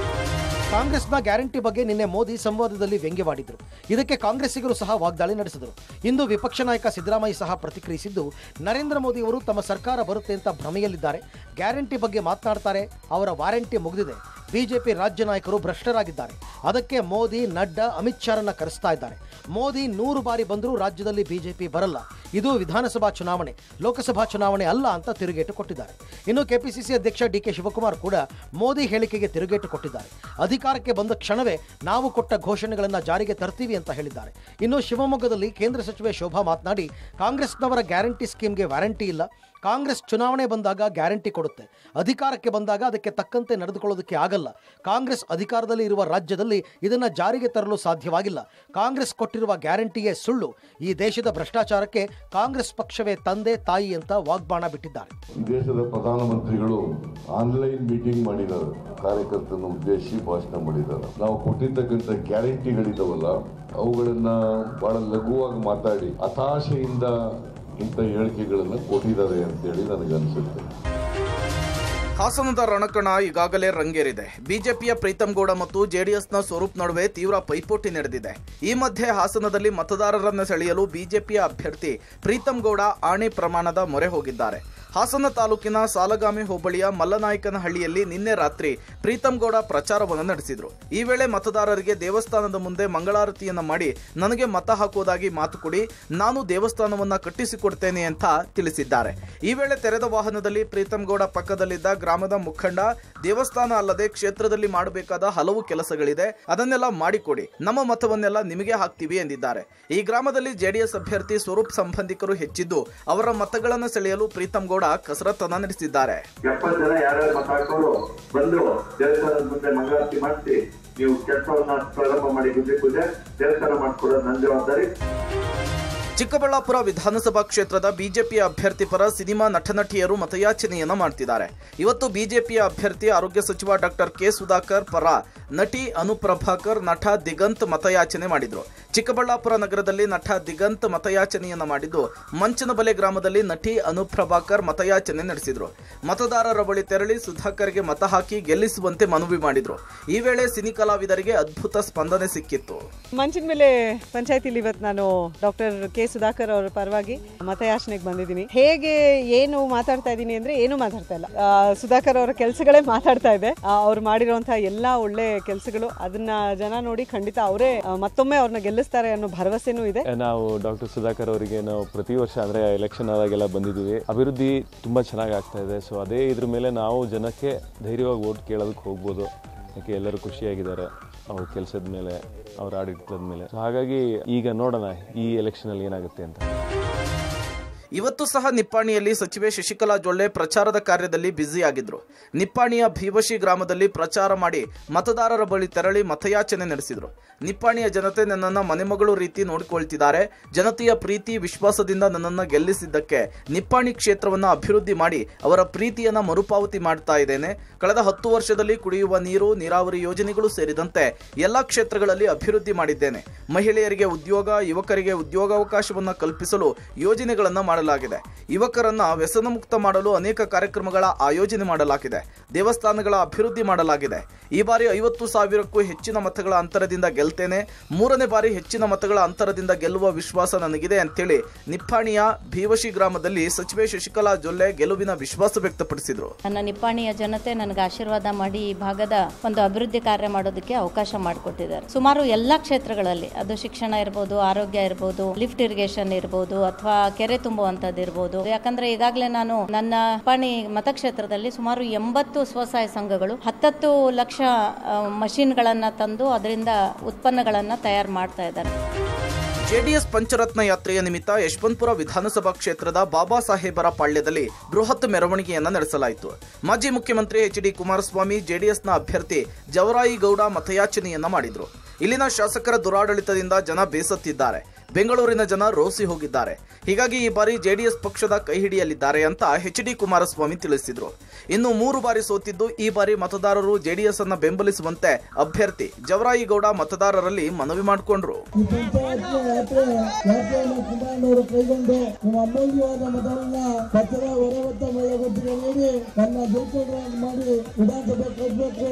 Speaker 2: ಕಾಂಗ್ರೆಸ್ನ ಗ್ಯಾರಂಟಿ ಬಗ್ಗೆ ನಿನ್ನೆ ಮೋದಿ ಸಂವಾದದಲ್ಲಿ ವ್ಯಂಗ್ಯವಾಡಿದ್ರು ಇದಕ್ಕೆ ಕಾಂಗ್ರೆಸ್ಸಿಗರು ಸಹ ವಾಗ್ದಾಳಿ ನಡೆಸಿದರು ಇಂದು ವಿಪಕ್ಷ ನಾಯಕ ಸಿದ್ದರಾಮಯ್ಯ ಸಹ ಪ್ರತಿಕ್ರಿಯಿಸಿದ್ದು ನರೇಂದ್ರ ಮೋದಿ ಅವರು ತಮ್ಮ ಸರ್ಕಾರ ಬರುತ್ತೆ ಅಂತ ಭ್ರಮೆಯಲ್ಲಿದ್ದಾರೆ ಗ್ಯಾರಂಟಿ ಬಗ್ಗೆ ಮಾತನಾಡ್ತಾರೆ ಅವರ ವಾರಂಟಿ ಮುಗಿದಿದೆ ಬಿಜೆಪಿ ರಾಜ್ಯ ನಾಯಕರು ಭ್ರಷ್ಟರಾಗಿದ್ದಾರೆ ಅದಕ್ಕೆ ಮೋದಿ ನಡ್ಡಾ ಅಮಿತ್ ಶಾರನ್ನ ಕರೆಸ್ತಾ ಇದ್ದಾರೆ ಮೋದಿ ನೂರು ಬಾರಿ ಬಂದರೂ ರಾಜ್ಯದಲ್ಲಿ ಬಿಜೆಪಿ ಬರಲ್ಲ ಇದು ವಿಧಾನಸಭಾ ಚುನಾವಣೆ ಲೋಕಸಭಾ ಚುನಾವಣೆ ಅಲ್ಲ ಅಂತ ತಿರುಗೇಟು ಕೊಟ್ಟಿದ್ದಾರೆ ಇನ್ನು ಕೆಪಿಸಿಸಿ ಅಧ್ಯಕ್ಷ ಡಿ ಕೆ ಶಿವಕುಮಾರ್ ಕೂಡ ಮೋದಿ ಹೇಳಿಕೆಗೆ ತಿರುಗೇಟು ಕೊಟ್ಟಿದ್ದಾರೆ ಅಧಿಕಾರಕ್ಕೆ ಬಂದ ಕ್ಷಣವೇ ನಾವು ಕೊಟ್ಟ ಘೋಷಣೆಗಳನ್ನು ಜಾರಿಗೆ ತರ್ತೀವಿ ಅಂತ ಹೇಳಿದ್ದಾರೆ ಇನ್ನು ಶಿವಮೊಗ್ಗದಲ್ಲಿ ಕೇಂದ್ರ ಸಚಿವೆ ಶೋಭಾ ಮಾತನಾಡಿ ಕಾಂಗ್ರೆಸ್ನವರ ಗ್ಯಾರಂಟಿ ಸ್ಕೀಮ್ಗೆ ವ್ಯಾರಂಟಿ ಇಲ್ಲ ಕಾಂಗ್ರೆಸ್ ಚುನಾವಣೆ ಬಂದಾಗ ಗ್ಯಾರಂಟಿ ಕೊಡುತ್ತೆ ಅಧಿಕಾರಕ್ಕೆ ಬಂದಾಗ ಅದಕ್ಕೆ ತಕ್ಕಂತೆ ನಡೆದುಕೊಳ್ಳೋದಕ್ಕೆ ಆಗಲ್ಲ ಕಾಂಗ್ರೆಸ್ ಅಧಿಕಾರದಲ್ಲಿ ಇರುವ ರಾಜ್ಯದಲ್ಲಿ ಇದನ್ನು ಜಾರಿಗೆ ತರಲು ಸಾಧ್ಯವಾಗಿಲ್ಲ ಕಾಂಗ್ರೆಸ್ ಕೊಟ್ಟಿರುವ ಗ್ಯಾರಂಟಿಯೇ ಸುಳ್ಳು ಈ ದೇಶದ ಭ್ರಷ್ಟಾಚಾರಕ್ಕೆ ಕಾಂಗ್ರೆಸ್ ಪಕ್ಷವೇ ತಂದೆ ತಾಯಿ ಅಂತ ವಾಗ್ಬಾಣ ಬಿಟ್ಟಿದ್ದಾರೆ
Speaker 4: ಈ ದೇಶದ ಪ್ರಧಾನಮಂತ್ರಿಗಳು ಆನ್ಲೈನ್ ಮೀಟಿಂಗ್ ಮಾಡಿದ್ದಾರೆ ಕಾರ್ಯಕರ್ತರನ್ನು ಉದ್ದೇಶಿಸಿ ಭಾಷಣ ಮಾಡಿದ್ದಾರೆ ನಾವು ಕೊಟ್ಟಿರ್ತಕ್ಕಂಥ ಗ್ಯಾರಂಟಿಗಳಿದಾವಲ್ಲ ಅವುಗಳನ್ನ ಬಹಳ ಲಘುವಾಗಿ ಮಾತಾಡಿ ಹತಾಶೆಯಿಂದ ಇಂಥ ಹೇಳಿಕೆಗಳನ್ನ ಕೊಟ್ಟಿದ್ದಾರೆ ಅಂತೇಳಿ ನನಗನ್ಸುತ್ತೆ
Speaker 11: ಹಾಸನದ ರಣಕಣ ಈಗಾಗಲೇ ರಂಗೇರಿದೆ ಬಿಜೆಪಿಯ ಪ್ರೀತಂ ಗೌಡ ಮತ್ತು ಜೆಡಿಎಸ್ನ ಸ್ವರೂಪ್ ನಡುವೆ ತೀವ್ರ ಪೈಪೋಟಿ ನಡೆದಿದೆ ಈ ಮಧ್ಯೆ ಹಾಸನದಲ್ಲಿ ಮತದಾರರನ್ನು ಸೆಳೆಯಲು ಬಿಜೆಪಿಯ ಅಭ್ಯರ್ಥಿ ಪ್ರೀತಂ ಗೌಡ ಆಣೆ ಪ್ರಮಾಣದ ಮೊರೆ ಹೋಗಿದ್ದಾರೆ ಹಾಸನ ತಾಲೂಕಿನ ಸಾಲಗಾಮಿ ಹೋಬಳಿಯ ಮಲ್ಲನಾಯಕನಹಳ್ಳಿಯಲ್ಲಿ ನಿನ್ನೆ ರಾತ್ರಿ ಪ್ರೀತಂ ಗೌಡ ಪ್ರಚಾರವನ್ನು ನಡೆಸಿದ್ರು ಈ ವೇಳೆ ಮತದಾರರಿಗೆ ದೇವಸ್ಥಾನದ ಮುಂದೆ ಮಂಗಳಾರತಿಯನ್ನ ಮಾಡಿ ನನಗೆ ಮತ ಹಾಕುವುದಾಗಿ ಮಾತು ಕೊಡಿ ನಾನು ದೇವಸ್ಥಾನವನ್ನ ಕಟ್ಟಿಸಿಕೊಡ್ತೇನೆ ಅಂತ ತಿಳಿಸಿದ್ದಾರೆ ಈ ವೇಳೆ ತೆರೆದ ವಾಹನದಲ್ಲಿ ಪ್ರೀತಂ ಗೌಡ ಪಕ್ಕದಲ್ಲಿದ್ದ ಗ್ರಾಮದ ಮುಖಂಡ ದೇವಸ್ಥಾನ ಅಲ್ಲದೆ ಕ್ಷೇತ್ರದಲ್ಲಿ ಮಾಡಬೇಕಾದ ಹಲವು ಕೆಲಸಗಳಿದೆ ಅದನ್ನೆಲ್ಲ ಮಾಡಿಕೊಡಿ ನಮ್ಮ ಮತವನ್ನೆಲ್ಲ ನಿಮಗೆ ಹಾಕ್ತೀವಿ ಎಂದಿದ್ದಾರೆ ಈ ಗ್ರಾಮದಲ್ಲಿ ಜೆಡಿಎಸ್ ಅಭ್ಯರ್ಥಿ ಸ್ವರೂಪ್ ಸಂಬಂಧಿಕರು ಹೆಚ್ಚಿದ್ದು ಅವರ ಮತಗಳನ್ನು ಸೆಳೆಯಲು ಪ್ರೀತಂ ಗೌಡ ಕಸರತ್ತನ್ನ ನಡೆಸಿದ್ದಾರೆ
Speaker 12: ಎಪ್ಪತ್ತು ಜನ ಯಾರ್ಯಾರು ಮತ ಹಾಕೋರು ಬಂದು ದೇವಸ್ಥಾನದ ಮುಂದೆ ಮಂಗಳಾರತಿ ಮಾಡಿಸಿ ನೀವು ಕೆಲಸವನ್ನ ಪ್ರಾರಂಭ ಮಾಡಿ ಗುದ್ದಿ ಪೂಜೆ ದೇವಸ್ಥಾನ ಮಾಡ್ಕೊಡೋದು ನನ್ನ ಜವಾಬ್ದಾರಿ
Speaker 11: ಚಿಕ್ಕಬಳ್ಳಾಪುರ ವಿಧಾನಸಭಾ ಕ್ಷೇತ್ರದ ಬಿಜೆಪಿಯ ಅಭ್ಯರ್ಥಿ ಪರ ಸಿನಿಮಾ ನಟನಟಿಯರು ಮತಯಾಚನೆಯನ್ನ ಮಾಡ್ತಿದ್ದಾರೆ ಇವತ್ತು ಬಿಜೆಪಿಯ ಅಭ್ಯರ್ಥಿ ಆರೋಗ್ಯ ಸಚಿವ ಡಾಕ್ಟರ್ ಕೆ ಸುಧಾಕರ್ ಪರ ನಟಿ ಅನುಪ್ರಭಾಕರ್ ನಟ ದಿಗಂತ್ ಮತಯಾಚನೆ ಮಾಡಿದ್ರು ಚಿಕ್ಕಬಳ್ಳಾಪುರ ನಗರದಲ್ಲಿ ನಟ ದಿಗಂತ್ ಮತಯಾಚನೆಯನ್ನ ಮಾಡಿದ್ದು ಮಂಚನಬಲೆ ಗ್ರಾಮದಲ್ಲಿ ನಟಿ ಅನುಪ್ರಭಾಕರ್ ಮತಯಾಚನೆ ನಡೆಸಿದ್ರು ಮತದಾರರ ಬಳಿ ತೆರಳಿ ಸುಧಾಕರ್ಗೆ ಮತ ಹಾಕಿ ಗೆಲ್ಲಿಸುವಂತೆ ಮನವಿ ಮಾಡಿದ್ರು ಈ ವೇಳೆ ಸಿನಿ ಕಲಾವಿದರಿಗೆ ಅದ್ಭುತ ಸ್ಪಂದನೆ ಸಿಕ್ಕಿತ್ತು
Speaker 13: ಮಂಚಿನ ಮೇಲೆ ಪಂಚಾಯತಿಲಿ ಇವತ್ತು ನಾನು ಡಾಕ್ಟರ್ ಕೆ ಸುಧಾಕರ್ ಅವರ ಪರವಾಗಿ ಮತಯಾಚನೆಗೆ ಬಂದಿದ್ದೀನಿ ಹೇಗೆ ಏನು ಮಾತಾಡ್ತಾ ಇದ್ದೀನಿ ಅಂದ್ರೆ ಏನು ಮಾತಾಡ್ತಾ ಇಲ್ಲ ಆ, ಸುಧಾಕರ್ ಅವರ ಕೆಲಸಗಳೇ ಮಾತಾಡ್ತಾ ಇದೆ ಆ, ಅವ್ರು ಮಾಡಿರುವಂತಹ ಎಲ್ಲಾ ಒಳ್ಳೆ ಕೆಲಸಗಳು ಅದನ್ನ ಜನ ನೋಡಿ ಖಂಡಿತ ಅವರೇ ಮತ್ತೊಮ್ಮೆ ಅವ್ರನ್ನ ಗೆಲ್ಲಿಸ್ತಾರೆ ಅನ್ನೋ ಭರವಸೆನೂ ಇದೆ
Speaker 14: ನಾವು ಡಾಕ್ಟರ್ ಸುಧಾಕರ್ ಅವರಿಗೆ ನಾವು ಪ್ರತಿ ವರ್ಷ ಅಂದರೆ ಎಲೆಕ್ಷನ್ ಆದಾಗೆಲ್ಲ ಬಂದಿದ್ದೀವಿ ಅಭಿವೃದ್ಧಿ ತುಂಬ ಚೆನ್ನಾಗಿ ಆಗ್ತಾ ಇದೆ ಸೊ ಅದೇ ಇದ್ರ ಮೇಲೆ ನಾವು ಜನಕ್ಕೆ ಧೈರ್ಯವಾಗಿ ಓಟ್ ಕೇಳೋದಕ್ಕೆ ಹೋಗ್ಬೋದು ಯಾಕೆ ಎಲ್ಲರೂ ಖುಷಿಯಾಗಿದ್ದಾರೆ ಅವ್ರ ಕೆಲಸದ ಮೇಲೆ ಅವ್ರ ಆಡಳಿತದ ಮೇಲೆ So ಹಾಗಾಗಿ ಈಗ ನೋಡೋಣ ಈ ಎಲೆಕ್ಷನಲ್ಲಿ ಏನಾಗುತ್ತೆ ಅಂತ
Speaker 11: ಇವತ್ತು ಸಹ ನಿಪ್ಪಾಣಿಯಲ್ಲಿ ಸಚಿವೆ ಶಶಿಕಲಾ ಜೊಳ್ಳೆ ಪ್ರಚಾರದ ಕಾರ್ಯದಲ್ಲಿ ಬ್ಯುಸಿಯಾಗಿದ್ರು ನಿಪ್ಪಾಣಿಯ ಭೀವಶಿ ಗ್ರಾಮದಲ್ಲಿ ಪ್ರಚಾರ ಮಾಡಿ ಮತದಾರರ ಬಳಿ ತೆರಳಿ ಮತಯಾಚನೆ ನಡೆಸಿದ್ರು ನಿಪ್ಪಾಣಿಯ ಜನತೆ ನನ್ನನ್ನ ಮನೆಮಗಳು ರೀತಿ ನೋಡಿಕೊಳ್ತಿದ್ದಾರೆ ಜನತೆಯ ಪ್ರೀತಿ ವಿಶ್ವಾಸದಿಂದ ನನ್ನನ್ನ ಗೆಲ್ಲಿಸಿದ್ದಕ್ಕೆ ನಿಪ್ಪಾಣಿ ಕ್ಷೇತ್ರವನ್ನ ಅಭಿವೃದ್ಧಿ ಮಾಡಿ ಅವರ ಪ್ರೀತಿಯನ್ನ ಮರುಪಾವತಿ ಮಾಡ್ತಾ ಇದ್ದೇನೆ ಕಳೆದ ಹತ್ತು ವರ್ಷದಲ್ಲಿ ಕುಡಿಯುವ ನೀರು ನೀರಾವರಿ ಯೋಜನೆಗಳು ಸೇರಿದಂತೆ ಎಲ್ಲಾ ಕ್ಷೇತ್ರಗಳಲ್ಲಿ ಅಭಿವೃದ್ಧಿ ಮಾಡಿದ್ದೇನೆ ಮಹಿಳೆಯರಿಗೆ ಉದ್ಯೋಗ ಯುವಕರಿಗೆ ಉದ್ಯೋಗಾವಕಾಶವನ್ನ ಕಲ್ಪಿಸಲು ಯೋಜನೆಗಳನ್ನ ಮಾಡಲಾಗಿದೆ ಯುವಕರನ್ನ ವ್ಯಸನ ಮುಕ್ತ ಮಾಡಲು ಅನೇಕ ಕಾರ್ಯಕ್ರಮಗಳ ಆಯೋಜನೆ ಮಾಡಲಾಗಿದೆ ದೇವಸ್ಥಾನಗಳ ಅಭಿವೃದ್ಧಿ ಮಾಡಲಾಗಿದೆ ಈ ಬಾರಿ ಐವತ್ತು ಸಾವಿರಕ್ಕೂ ಹೆಚ್ಚಿನ ಮತಗಳ ಅಂತರದಿಂದ ಗೆಲ್ತೇನೆ ಮೂರನೇ ಬಾರಿ ಹೆಚ್ಚಿನ ಮತಗಳ ಅಂತರದಿಂದ ಗೆಲ್ಲುವ ವಿಶ್ವಾಸ ನನಗಿದೆ ಅಂತೇಳಿ ನಿಪ್ಪಾಣಿಯ ಭೀವಶಿ ಗ್ರಾಮದಲ್ಲಿ ಸಚಿವೆ ಶಶಿಕಲಾ ಜೊಲ್ಲೆ ಗೆಲುವಿನ ವಿಶ್ವಾಸ ವ್ಯಕ್ತಪಡಿಸಿದರು
Speaker 15: ನನ್ನ ನಿಪ್ಪಾಣಿಯ ಜನತೆ ನನಗೆ ಆಶೀರ್ವಾದ ಮಾಡಿ ಈ ಭಾಗದ ಒಂದು ಅಭಿವೃದ್ಧಿ ಕಾರ್ಯ ಮಾಡೋದಕ್ಕೆ ಅವಕಾಶ ಮಾಡಿಕೊಟ್ಟಿದ್ದಾರೆ ಸುಮಾರು ಎಲ್ಲ ಕ್ಷೇತ್ರಗಳಲ್ಲಿ ಅದು ಶಿಕ್ಷಣ ಇರ್ಬೋದು ಆರೋಗ್ಯ ಇರ್ಬೋದು ಲಿಫ್ಟ್ ಇರಿಗೇಷನ್ ಇರ್ಬೋದು ಅಥವಾ ಕೆರೆ ತುಂಬುವಂತದ್ದು ಇರ್ಬೋದು ಯಾಕಂದ್ರೆ ಈಗಾಗಲೇ ನಾನು ನನ್ನ ನಿಪ್ಪಾಣಿ ಮತಕ್ಷೇತ್ರದಲ್ಲಿ ಸುಮಾರು ಎಂಬತ್ತು ಸ್ವಸಹಾಯ ಸಂಘಗಳು ಹತ್ತತ್ತು ಲಕ್ಷ ಮಷಿನ್ಗಳನ್ನ ತಂದು ಅದರಿಂದ ಉತ್ಪನ್ನಗಳನ್ನ ತಯಾರು ಮಾಡ್ತಾ ಇದ್ದಾರೆ
Speaker 11: ಜೆಡಿಎಸ್ ಪಂಚರತ್ನ ಯಾತ್ರೆಯ ನಿಮಿತ್ತ ಯಶವಂತಪುರ ವಿಧಾನಸಭಾ ಕ್ಷೇತ್ರದ ಬಾಬಾ ಸಾಹೇಬರ ಪಾಳ್ಯದಲ್ಲಿ ಬೃಹತ್ ಮೆರವಣಿಗೆಯನ್ನ ನಡೆಸಲಾಯಿತು ಮಾಜಿ ಮುಖ್ಯಮಂತ್ರಿ ಎಚ್ ಡಿ ಕುಮಾರಸ್ವಾಮಿ ಜೆಡಿಎಸ್ನ ಅಭ್ಯರ್ಥಿ ಜವರಾಯಿ ಗೌಡ ಮತಯಾಚನೆಯನ್ನ ಮಾಡಿದ್ರು ಇಲ್ಲಿನ ಶಾಸಕರ ದುರಾಡಳಿತದಿಂದ ಜನ ಬೇಸತ್ತಿದ್ದಾರೆ ಬೆಂಗಳೂರಿನ ಜನ ರೋಸಿ ಹೋಗಿದ್ದಾರೆ ಹೀಗಾಗಿ ಈ ಬಾರಿ ಜೆಡಿಎಸ್ ಪಕ್ಷದ ಕೈ ಹಿಡಿಯಲಿದ್ದಾರೆ ಅಂತ ಎಚ್ ಡಿ ಕುಮಾರಸ್ವಾಮಿ ತಿಳಿಸಿದ್ರು ಇನ್ನು ಮೂರು ಬಾರಿ ಸೋತಿದ್ದು ಈ ಬಾರಿ ಮತದಾರರು ಜೆಡಿಎಸ್ ಅನ್ನ ಬೆಂಬಲಿಸುವಂತೆ ಅಭ್ಯರ್ಥಿ ಜವರಾಯಿ ಗೌಡ ಮತದಾರರಲ್ಲಿ ಮನವಿ ಮಾಡಿಕೊಂಡ್ರು
Speaker 16: ಈ ಪಂಚಾಯತ್ ಯಾತ್ರೆ ಯಾತ್ರೆಯನ್ನು ಕುಮಾರನವರು ಕೈಗೊಂಡು ನಿಮ್ಮ ಅಮೂಲ್ಯವಾದ ಮತವನ್ನ ಪತ್ರದ ಹೊರವತ್ತ ಮಳೆ ಗೊತ್ತಿಗೆ ನೀಡಿ ನನ್ನ ಗೆಲ್ಕೊಂಡ್ರಾಗಿ ಮಾಡಿ ವಿಧಾನಸಭೆ ಕಳಿಸಬೇಕು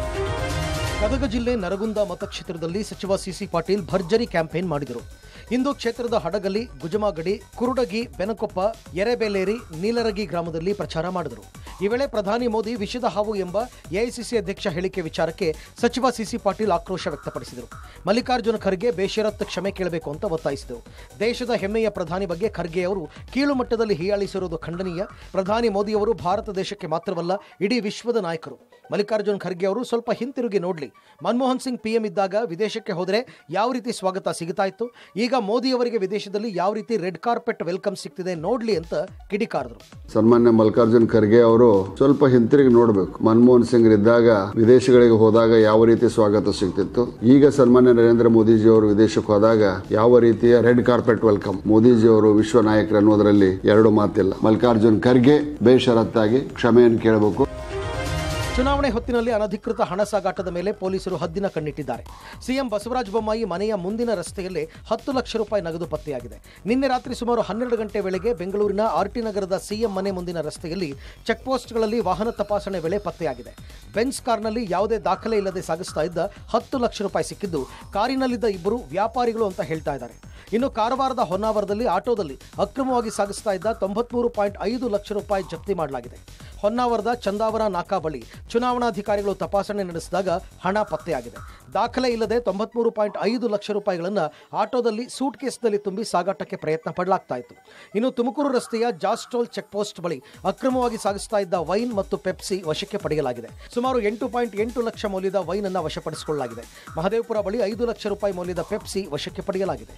Speaker 2: ಗದಗ ಜಿಲ್ಲೆ ನರಗುಂದ ಮತಕ್ಷೇತ್ರದಲ್ಲಿ ಸಚಿವ ಸಿಸಿ ಪಾಟೀಲ್ ಭರ್ಜರಿ ಕ್ಯಾಂಪೇನ್ ಮಾಡಿದರು ಇಂದು ಕ್ಷೇತ್ರದ ಹಡಗಲಿ ಗುಜಮಾಗಡಿ ಕುರುಡಗಿ ಬೆನಕೊಪ್ಪ ಎರೆಬೇಲೇರಿ ನೀಲರಗಿ ಗ್ರಾಮದಲ್ಲಿ ಪ್ರಚಾರ ಮಾಡಿದರು ಈ ವೇಳೆ ಪ್ರಧಾನಿ ಮೋದಿ ವಿಷದ ಹಾವು ಎಂಬ ಎಐಸಿಸಿ ಅಧ್ಯಕ್ಷ ಹೇಳಿಕೆ ವಿಚಾರಕ್ಕೆ ಸಚಿವ ಸಿಸಿ ಪಾಟೀಲ್ ಆಕ್ರೋಶ ವ್ಯಕ್ತಪಡಿಸಿದರು ಮಲ್ಲಿಕಾರ್ಜುನ ಖರ್ಗೆ ಬೇಷರತ್ ಕ್ಷಮೆ ಕೇಳಬೇಕು ಅಂತ ಒತ್ತಾಯಿಸಿದರು ದೇಶದ ಹೆಮ್ಮೆಯ ಪ್ರಧಾನಿ ಬಗ್ಗೆ ಖರ್ಗೆ ಅವರು ಕೀಳು ಮಟ್ಟದಲ್ಲಿ ಹೀಯಾಳಿಸಿರುವುದು ಖಂಡನೀಯ ಪ್ರಧಾನಿ ಮೋದಿಯವರು ಭಾರತ ದೇಶಕ್ಕೆ ಮಾತ್ರವಲ್ಲ ಇಡೀ ವಿಶ್ವದ ನಾಯಕರು ಮಲ್ಲಿಕಾರ್ಜುನ್ ಖರ್ಗೆ ಅವರು ಸ್ವಲ್ಪ ಹಿಂತಿರುಗಿ ನೋಡಲಿ ಮನಮೋಹನ್ ಸಿಂಗ್ ಪಿಎಂ ಇದ್ದಾಗ ವಿದೇಶಕ್ಕೆ ಹೋದರೆ ಯಾವ ರೀತಿ ಸ್ವಾಗತ ಸಿಗುತ್ತಾ ಇತ್ತು ಈಗ ಮೋದಿಯವರಿಗೆ ವಿದೇಶದಲ್ಲಿ ಯಾವ ರೀತಿ ರೆಡ್ ಕಾರ್ಪೆಟ್ ವೆಲ್ಕಮ್ ಸಿಗ್ತಿದೆ ನೋಡ್ಲಿ ಅಂತ ಕಿಡಿಕಾರದರು
Speaker 17: ಸನ್ಮಾನ್ಯ ಮಲ್ಲಿಕಾರ್ಜುನ್ ಖರ್ಗೆ ಅವರು ಸ್ವಲ್ಪ ಹಿಂತಿರುಗಿ ನೋಡಬೇಕು ಮನಮೋಹನ್ ಸಿಂಗ್ ಇದ್ದಾಗ ವಿದೇಶಗಳಿಗೆ ಹೋದಾಗ ಯಾವ ರೀತಿ ಸ್ವಾಗತ ಸಿಗ್ತಿತ್ತು ಈಗ ಸನ್ಮಾನ್ಯ ನರೇಂದ್ರ ಮೋದಿಜಿ ಅವರು ವಿದೇಶಕ್ಕೆ ಹೋದಾಗ ಯಾವ ರೀತಿಯ ರೆಡ್ ಕಾರ್ಪೆಟ್ ವೆಲ್ಕಮ್ ಮೋದಿಜಿ ಅವರು ವಿಶ್ವ ನಾಯಕರು ಅನ್ನೋದರಲ್ಲಿ ಎರಡು ಮಾತಿಲ್ಲ ಮಲ್ಲಿಕಾರ್ಜುನ್ ಖರ್ಗೆ ಬೇಷರತ್ತಾಗಿ ಕ್ಷಮೆಯನ್ನು ಕೇಳಬೇಕು
Speaker 2: ಚುನಾವಣೆ ಹೊತ್ತಿನಲ್ಲಿ ಅನಧಿಕೃತ ಹಣ ಸಾಗಾಟದ ಮೇಲೆ ಪೊಲೀಸರು ಹದ್ದಿನ ಕಣ್ಣಿಟ್ಟಿದ್ದಾರೆ ಸಿಎಂ ಬಸವರಾಜ ಬೊಮ್ಮಾಯಿ ಮನೆಯ ಮುಂದಿನ ರಸ್ತೆಯಲ್ಲೇ ಹತ್ತು ಲಕ್ಷ ರೂಪಾಯಿ ನಗದು ಪತ್ತೆಯಾಗಿದೆ ನಿನ್ನೆ ರಾತ್ರಿ ಸುಮಾರು ಹನ್ನೆರಡು ಗಂಟೆ ವೇಳೆಗೆ ಬೆಂಗಳೂರಿನ ಆರ್ಟಿ ನಗರದ ಸಿಎಂ ಮನೆ ಮುಂದಿನ ರಸ್ತೆಯಲ್ಲಿ ಚೆಕ್ ಪೋಸ್ಟ್ಗಳಲ್ಲಿ ವಾಹನ ತಪಾಸಣೆ ವೇಳೆ ಪತ್ತೆಯಾಗಿದೆ ಬೆನ್ಸ್ ಕಾರ್ನಲ್ಲಿ ಯಾವುದೇ ದಾಖಲೆ ಇಲ್ಲದೆ ಸಾಗಿಸ್ತಾ ಇದ್ದ ಹತ್ತು ಲಕ್ಷ ರೂಪಾಯಿ ಸಿಕ್ಕಿದ್ದು ಕಾರಿನಲ್ಲಿದ್ದ ಇಬ್ಬರು ವ್ಯಾಪಾರಿಗಳು ಅಂತ ಹೇಳ್ತಾ ಇದ್ದಾರೆ ಇನ್ನು ಕಾರವಾರದ ಹೊನ್ನಾವರದಲ್ಲಿ ಆಟೋದಲ್ಲಿ ಅಕ್ರಮವಾಗಿ ಸಾಗಿಸ್ತಾ ಇದ್ದ ತೊಂಬತ್ಮೂರು ಪಾಯಿಂಟ್ ಐದು ಲಕ್ಷ ರೂಪಾಯಿ ಜಪ್ತಿ ಮಾಡಲಾಗಿದೆ ಹೊನ್ನಾವರದ ಚಂದಾವರ ನಾಕಾ ಬಳಿ ಚುನಾವಣಾಧಿಕಾರಿಗಳು ತಪಾಸಣೆ ನಡೆಸಿದಾಗ ಹಣ ಪತ್ತೆಯಾಗಿದೆ ದಾಖಲೆ ಇಲ್ಲದೆ ತೊಂಬತ್ಮೂರು ಪಾಯಿಂಟ್ ಐದು ಲಕ್ಷ ರೂಪಾಯಿಗಳನ್ನು ಆಟೋದಲ್ಲಿ ಸೂಟ್ ಕೇಸ್ನಲ್ಲಿ ತುಂಬಿ ಸಾಗಾಟಕ್ಕೆ ಪ್ರಯತ್ನ ಪಡಲಾಗ್ತಾ ಇತ್ತು ಇನ್ನು ತುಮಕೂರು ರಸ್ತೆಯ ಜಾಸ್ಟೋಲ್ ಚೆಕ್ ಪೋಸ್ಟ್ ಬಳಿ ಅಕ್ರಮವಾಗಿ ಸಾಗಿಸ್ತಾ ಇದ್ದ ವೈನ್ ಮತ್ತು ಪೆಪ್ಸಿ ವಶಕ್ಕೆ ಪಡೆಯಲಾಗಿದೆ ಸುಮಾರು ಎಂಟು ಪಾಯಿಂಟ್ ಎಂಟು ಲಕ್ಷ ಮೌಲ್ಯದ ವೈನ್ ಅನ್ನು ವಶಪಡಿಸಿಕೊಳ್ಳಲಾಗಿದೆ ಮಹದೇವಪುರ ಬಳಿ ಐದು ಲಕ್ಷ ರೂಪಾಯಿ ಮೌಲ್ಯದ ಪೆಪ್ಸಿ ವಶಕ್ಕೆ ಪಡೆಯಲಾಗಿದೆ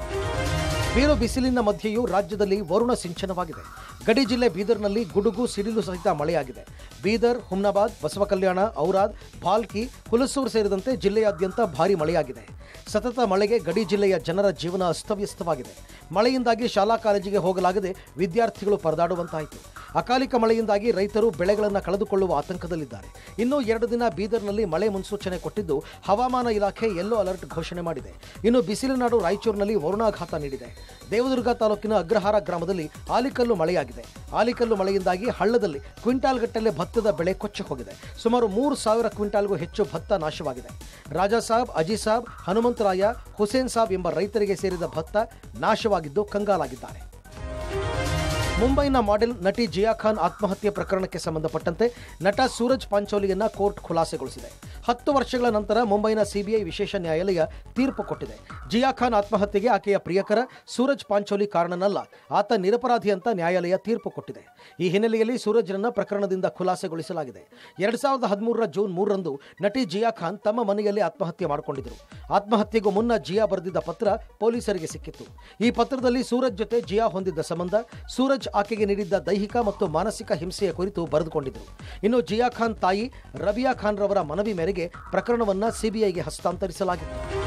Speaker 2: ಬೀರು ಬಿಸಿಲಿನ ಮಧ್ಯೆಯೂ ರಾಜ್ಯದಲ್ಲಿ ವರುಣ ಸಿಂಚನವಾಗಿದೆ ಗಡಿ ಜಿಲ್ಲೆ ಬೀದರ್ನಲ್ಲಿ ಗುಡುಗು ಸಿಡಿಲು ಸಹಿತ ಮಳೆಯಾಗಿದೆ ಬೀದರ್ ಹುಮ್ನಾಬಾದ್ ಬಸವಕಲ್ಯಾಣ ಔರಾದ್ ಭಾಲ್ಕಿ ಹುಲಸೂರು ಸೇರಿದಂತೆ ಜಿಲ್ಲೆಯಾದ್ಯಂತ ಭಾರಿ ಮಳೆಯಾಗಿದೆ ಸತತ ಮಳೆಗೆ ಗಡಿ ಜಿಲ್ಲೆಯ ಜನರ ಜೀವನ ಅಸ್ತವ್ಯಸ್ತವಾಗಿದೆ ಮಳೆಯಿಂದಾಗಿ ಶಾಲಾ ಕಾಲೇಜಿಗೆ ಹೋಗಲಾಗದೆ ವಿದ್ಯಾರ್ಥಿಗಳು ಪರದಾಡುವಂತಾಯಿತು ಅಕಾಲಿಕ ಮಳೆಯಿಂದಾಗಿ ರೈತರು ಬೆಳೆಗಳನ್ನು ಕಳೆದುಕೊಳ್ಳುವ ಆತಂಕದಲ್ಲಿದ್ದಾರೆ ಇನ್ನು ಎರಡು ದಿನ ಬೀದರ್ನಲ್ಲಿ ಮಳೆ ಮುನ್ಸೂಚನೆ ಕೊಟ್ಟಿದ್ದು ಹವಾಮಾನ ಇಲಾಖೆ ಯೆಲ್ಲೋ ಅಲರ್ಟ್ ಘೋಷಣೆ ಮಾಡಿದೆ ಇನ್ನು ಬಿಸಿಲುನಾಡು ರಾಯಚೂರಿನಲ್ಲಿ ವರುಣಾಘಾತ ನೀಡಿದೆ ದೇವದುರ್ಗ ತಾಲೂಕಿನ ಅಗ್ರಹಾರ ಗ್ರಾಮದಲ್ಲಿ ಆಲಿಕಲ್ಲು ಮಳೆಯಾಗಿದೆ ಆಲಿಕಲ್ಲು ಮಳೆಯಿಂದಾಗಿ ಹಳ್ಳದಲ್ಲಿ ಕ್ವಿಂಟಾಲ್ ಗಟ್ಟಲೆ ಭತ್ತದ ಬೆಳೆ ಕೊಚ್ಚಿ ಹೋಗಿದೆ ಸುಮಾರು ಮೂರು ಸಾವಿರ ಕ್ವಿಂಟಾಲ್ಗೂ ಹೆಚ್ಚು ಭತ್ತ ನಾಶವಾಗಿದೆ ರಾಜಾ ಸಾಬ್ ಅಜಿ ಸಾಬ್ ಹನುಮಂತರಾಯ ಹುಸೇನ್ ಸಾಬ್ ಎಂಬ ರೈತರಿಗೆ ಸೇರಿದ ಭತ್ತ ನಾಶವಾಗಿದ್ದು ಕಂಗಾಲಾಗಿದ್ದಾರೆ ಮುಂಬೈನ ಮಾಡೆಲ್ ನಟಿ ಜಿಯಾ ಖಾನ್ ಆತ್ಮಹತ್ಯೆ ಪ್ರಕರಣಕ್ಕೆ ಸಂಬಂಧಪಟ್ಟಂತೆ ನಟ ಸೂರಜ್ ಪಾಂಚೋಲಿಯನ್ನ ಕೋರ್ಟ್ ಖುಲಾಸೆಗೊಳಿಸಿದೆ ಹತ್ತು ವರ್ಷಗಳ ನಂತರ ಮುಂಬೈನ ಸಿಬಿಐ ವಿಶೇಷ ನ್ಯಾಯಾಲಯ ತೀರ್ಪು ಕೊಟ್ಟಿದೆ ಜಿಯಾ ಖಾನ್ ಆತ್ಮಹತ್ಯೆಗೆ ಆಕೆಯ ಪ್ರಿಯಕರ ಸೂರಜ್ ಪಾಂಚೋಲಿ ಕಾರಣನಲ್ಲ ಆತ ನಿರಪರಾಧಿ ಅಂತ ನ್ಯಾಯಾಲಯ ತೀರ್ಪು ಕೊಟ್ಟಿದೆ ಈ ಹಿನ್ನೆಲೆಯಲ್ಲಿ ಸೂರಜ್ರನ್ನ ಪ್ರಕರಣದಿಂದ ಖುಲಾಸೆಗೊಳಿಸಲಾಗಿದೆ ಎರಡ್ ಸಾವಿರದ ಹದಿಮೂರರ ಜೂನ್ ಮೂರರಂದು ನಟಿ ಜಿಯಾ ಖಾನ್ ತಮ್ಮ ಮನೆಯಲ್ಲಿ ಆತ್ಮಹತ್ಯೆ ಮಾಡಿಕೊಂಡಿದ್ದರು ಆತ್ಮಹತ್ಯೆಗೂ ಮುನ್ನ ಜಿಯಾ ಬರೆದಿದ್ದ ಪತ್ರ ಪೊಲೀಸರಿಗೆ ಸಿಕ್ಕಿತ್ತು ಈ ಪತ್ರದಲ್ಲಿ ಸೂರಜ್ ಜೊತೆ ಜಿಯಾ ಹೊಂದಿದ್ದ ಸಂಬಂಧ ಸೂರಜ್ ಆಕೆಗೆ ನೀಡಿದ್ದ ದೈಹಿಕ ಮತ್ತು ಮಾನಸಿಕ ಹಿಂಸೆಯ ಕುರಿತು ಬರೆದುಕೊಂಡಿದ್ದರು ಇನ್ನು ಜಿಯಾ ಖಾನ್ ತಾಯಿ ರಬಿಯಾ ಖಾನ್ ರವರ ಮನವಿ ಮೇರೆಗೆ ಪ್ರಕರಣವನ್ನ ಸಿಬಿಐಗೆ ಹಸ್ತಾಂತರಿಸಲಾಗಿತ್ತು